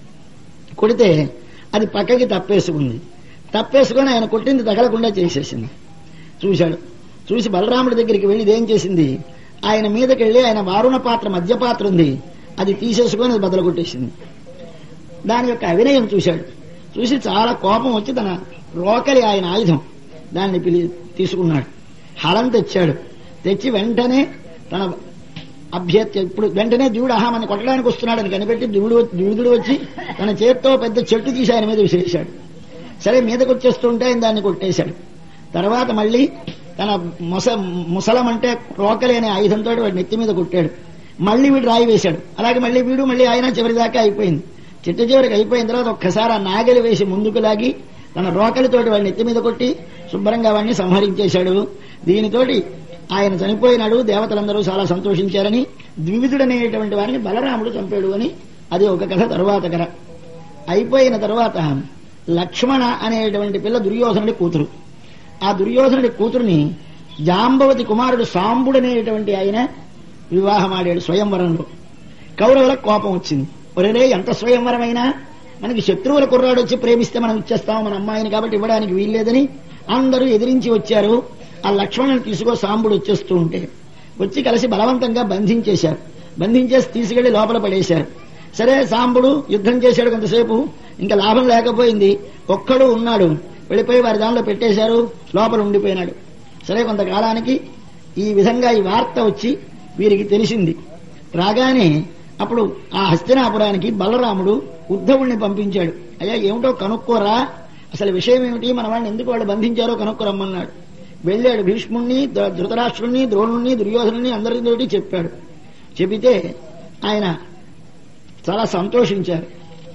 కొడితే అది పక్కకి తప్పేసుకుంది తప్పేసుకొని ఆయన కొట్టింది తగలకుండా చేసేసింది చూశాడు చూసి బలరాముడి దగ్గరికి వెళ్ళి ఇదేం చేసింది ఆయన మీదకి వెళ్ళి ఆయన వారుణ పాత్ర మధ్య పాత్ర ఉంది అది తీసేసుకొని అది బదలు కొట్టేసింది దాని యొక్క అవినయం చూశాడు చూసి చాలా కోపం వచ్చి తన రోకలి ఆయన ఆయుధం దాన్ని పిలి తీసుకున్నాడు హలం తెచ్చాడు తెచ్చి వెంటనే తన అభ్యర్థి ఇప్పుడు వెంటనే దేవుడు ఆహా మన కొట్టడానికి వస్తున్నాడని కనిపెట్టి దేవుడు దేవుడు వచ్చి తన చేత్తో పెద్ద చెట్టు తీసి ఆయన మీద విసిరేశాడు సరే మీదకి వచ్చేస్తుంటే ఆయన దాన్ని కొట్టేశాడు తర్వాత మళ్ళీ తన ముస ముసలం అంటే రోకలి అనే ఆయుధంతో వాడి నెత్తి మీద కొట్టాడు మళ్ళీ వీడు రాయి వేశాడు అలాగే మళ్ళీ వీడు మళ్ళీ ఆయన చివరి దాకా అయిపోయింది చిట్ట చివరికి అయిపోయిన తర్వాత ఒక్కసారి ఆ నాగలి వేసి ముందుకు లాగి తన రోకలితోటి వాడిని నెత్తి మీద కొట్టి శుభ్రంగా వాడిని సంహరించేశాడు దీనితోటి ఆయన చనిపోయినాడు దేవతలందరూ చాలా సంతోషించారని ద్వివిధుడనేటువంటి వారిని బలరాముడు చంపాడు అని అది ఒక కథ తరువాత కథ అయిపోయిన తర్వాత లక్ష్మణ అనేటువంటి పిల్ల దుర్యోధనుడి కూతురు ఆ దుర్యోధనుడి కూతురుని జాంబవతి కుమారుడు సాంబుడనేటువంటి ఆయన వివాహమాడాడు స్వయంవరంలో కౌరవులకు కోపం వచ్చింది ఒరేరే ఎంత స్వయంవరమైనా మనకి శత్రువుల కుర్రాడు వచ్చి ప్రేమిస్తే మనం ఇచ్చేస్తాం మన అమ్మాయిని కాబట్టి ఇవ్వడానికి వీల్లేదని అందరూ ఎదిరించి వచ్చారు ఆ లక్ష్మణుని తీసుకో సాంబుడు వచ్చేస్తూ ఉంటే వచ్చి కలిసి బలవంతంగా బంధించేశారు బంధించేసి తీసుకెళ్లి లోపల పడేశారు సరే సాంబుడు యుద్ధం చేశాడు కొంతసేపు ఇంకా లాభం లేకపోయింది ఒక్కడు ఉన్నాడు వెళ్ళిపోయి వారి దానిలో పెట్టేశారు లోపల ఉండిపోయినాడు సరే కొంతకాలానికి ఈ విధంగా ఈ వార్త వచ్చి వీరికి తెలిసింది రాగానే అప్పుడు ఆ హస్తినాపురానికి బలరాముడు ఉద్ధవుణ్ణి పంపించాడు అయ్యా ఏమిటో కనుక్కోరా అసలు విషయం ఏమిటి మన వాళ్ళని ఎందుకు వాళ్ళు బంధించారో కనుక్కోరమ్మన్నాడు వెళ్ళాడు భీష్ముణ్ణి ధృ- ధృతరాష్ట్రుణ్ణి ద్రోణుణ్ణి దుర్యోధనుని అందరితోటి చెప్పాడు చెబితే ఆయన చాలా సంతోషించారు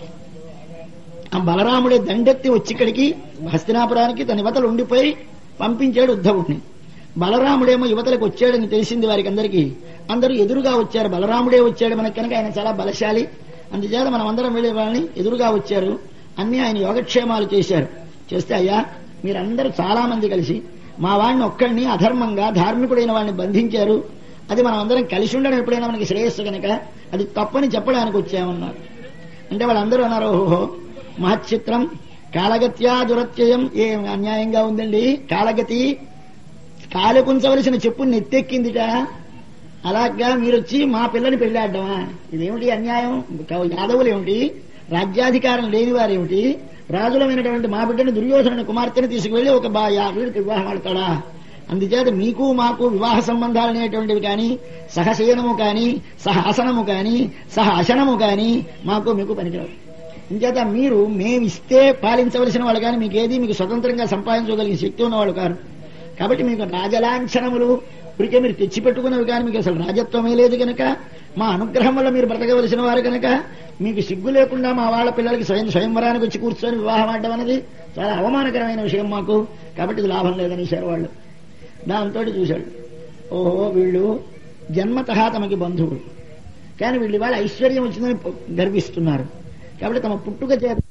ఆ బలరాముడే దండెత్తి వచ్చి ఇక్కడికి హస్తినాపురానికి తన యువతలు ఉండిపోయి పంపించాడు ఉద్ధవుడిని బలరాముడేమో యువతలకు వచ్చాడని తెలిసింది వారికి అందరికీ అందరూ ఎదురుగా వచ్చారు బలరాముడే వచ్చాడు మనకి కనుక ఆయన చాలా బలశాలి అందుచేత మనం అందరం వెళ్ళే వాళ్ళని ఎదురుగా వచ్చారు అన్ని ఆయన యోగక్షేమాలు చేశారు చేస్తే అయ్యా మీరందరూ చాలా మంది కలిసి మా వాడిని ఒక్కడిని అధర్మంగా ధార్మికుడైన వాడిని బంధించారు అది మనం అందరం కలిసి ఉండడం ఎప్పుడైనా మనకి శ్రేయస్సు కనుక అది తప్పని చెప్పడానికి వచ్చామన్నారు అంటే వాళ్ళందరూ అన్నారు ఓహో మహచ్చిత్రం కాలగత్యా దురత్యయం ఏం అన్యాయంగా ఉందండి కాలగతి కాలకుంచవలసిన చెప్పు నెత్తెక్కిందిట అలాగా మీరొచ్చి మా పిల్లని పెళ్ళాడమా ఇదేమిటి అన్యాయం యాదవులు ఏమిటి రాజ్యాధికారం లేని వారేమిటి రాజులమైనటువంటి మా బిడ్డని దుర్యోధనుని కుమార్తెని తీసుకువెళ్లి ఒక బా యా- వీడికి వివాహం ఆడతాడా అందుచేత మీకు మాకు వివాహ సంబంధాలు అనేటువంటివి కానీ సహశయనము కానీ సహాసనము కానీ సహ అశనము కానీ మాకు మీకు పనికిరావు ఇంచేత మీరు మేమిస్తే పాలించవలసిన వాళ్ళు కానీ మీకు ఏది మీకు స్వతంత్రంగా సంపాదించగలిగిన శక్తి ఉన్నవాళ్ళు కాదు కాబట్టి మీకు రాజలాంఛనములు ఇప్పటికే మీరు తెచ్చిపెట్టుకున్నవి కానీ మీకు అసలు రాజత్వమే లేదు కనుక మా అనుగ్రహం వల్ల మీరు బ్రతకవలసిన వారు కనుక మీకు సిగ్గు లేకుండా మా వాళ్ళ పిల్లలకి స్వయం స్వయంవరానికి వచ్చి కూర్చొని వివాహం ఆడడం అనేది చాలా అవమానకరమైన విషయం మాకు కాబట్టి ఇది లాభం లేదనేశారు వాళ్ళు దాంతో చూశాడు ఓహో వీళ్ళు జన్మతః తమకి బంధువులు కానీ వీళ్ళు ఇవాళ ఐశ్వర్యం వచ్చిందని గర్విస్తున్నారు కాబట్టి తమ పుట్టుక చేత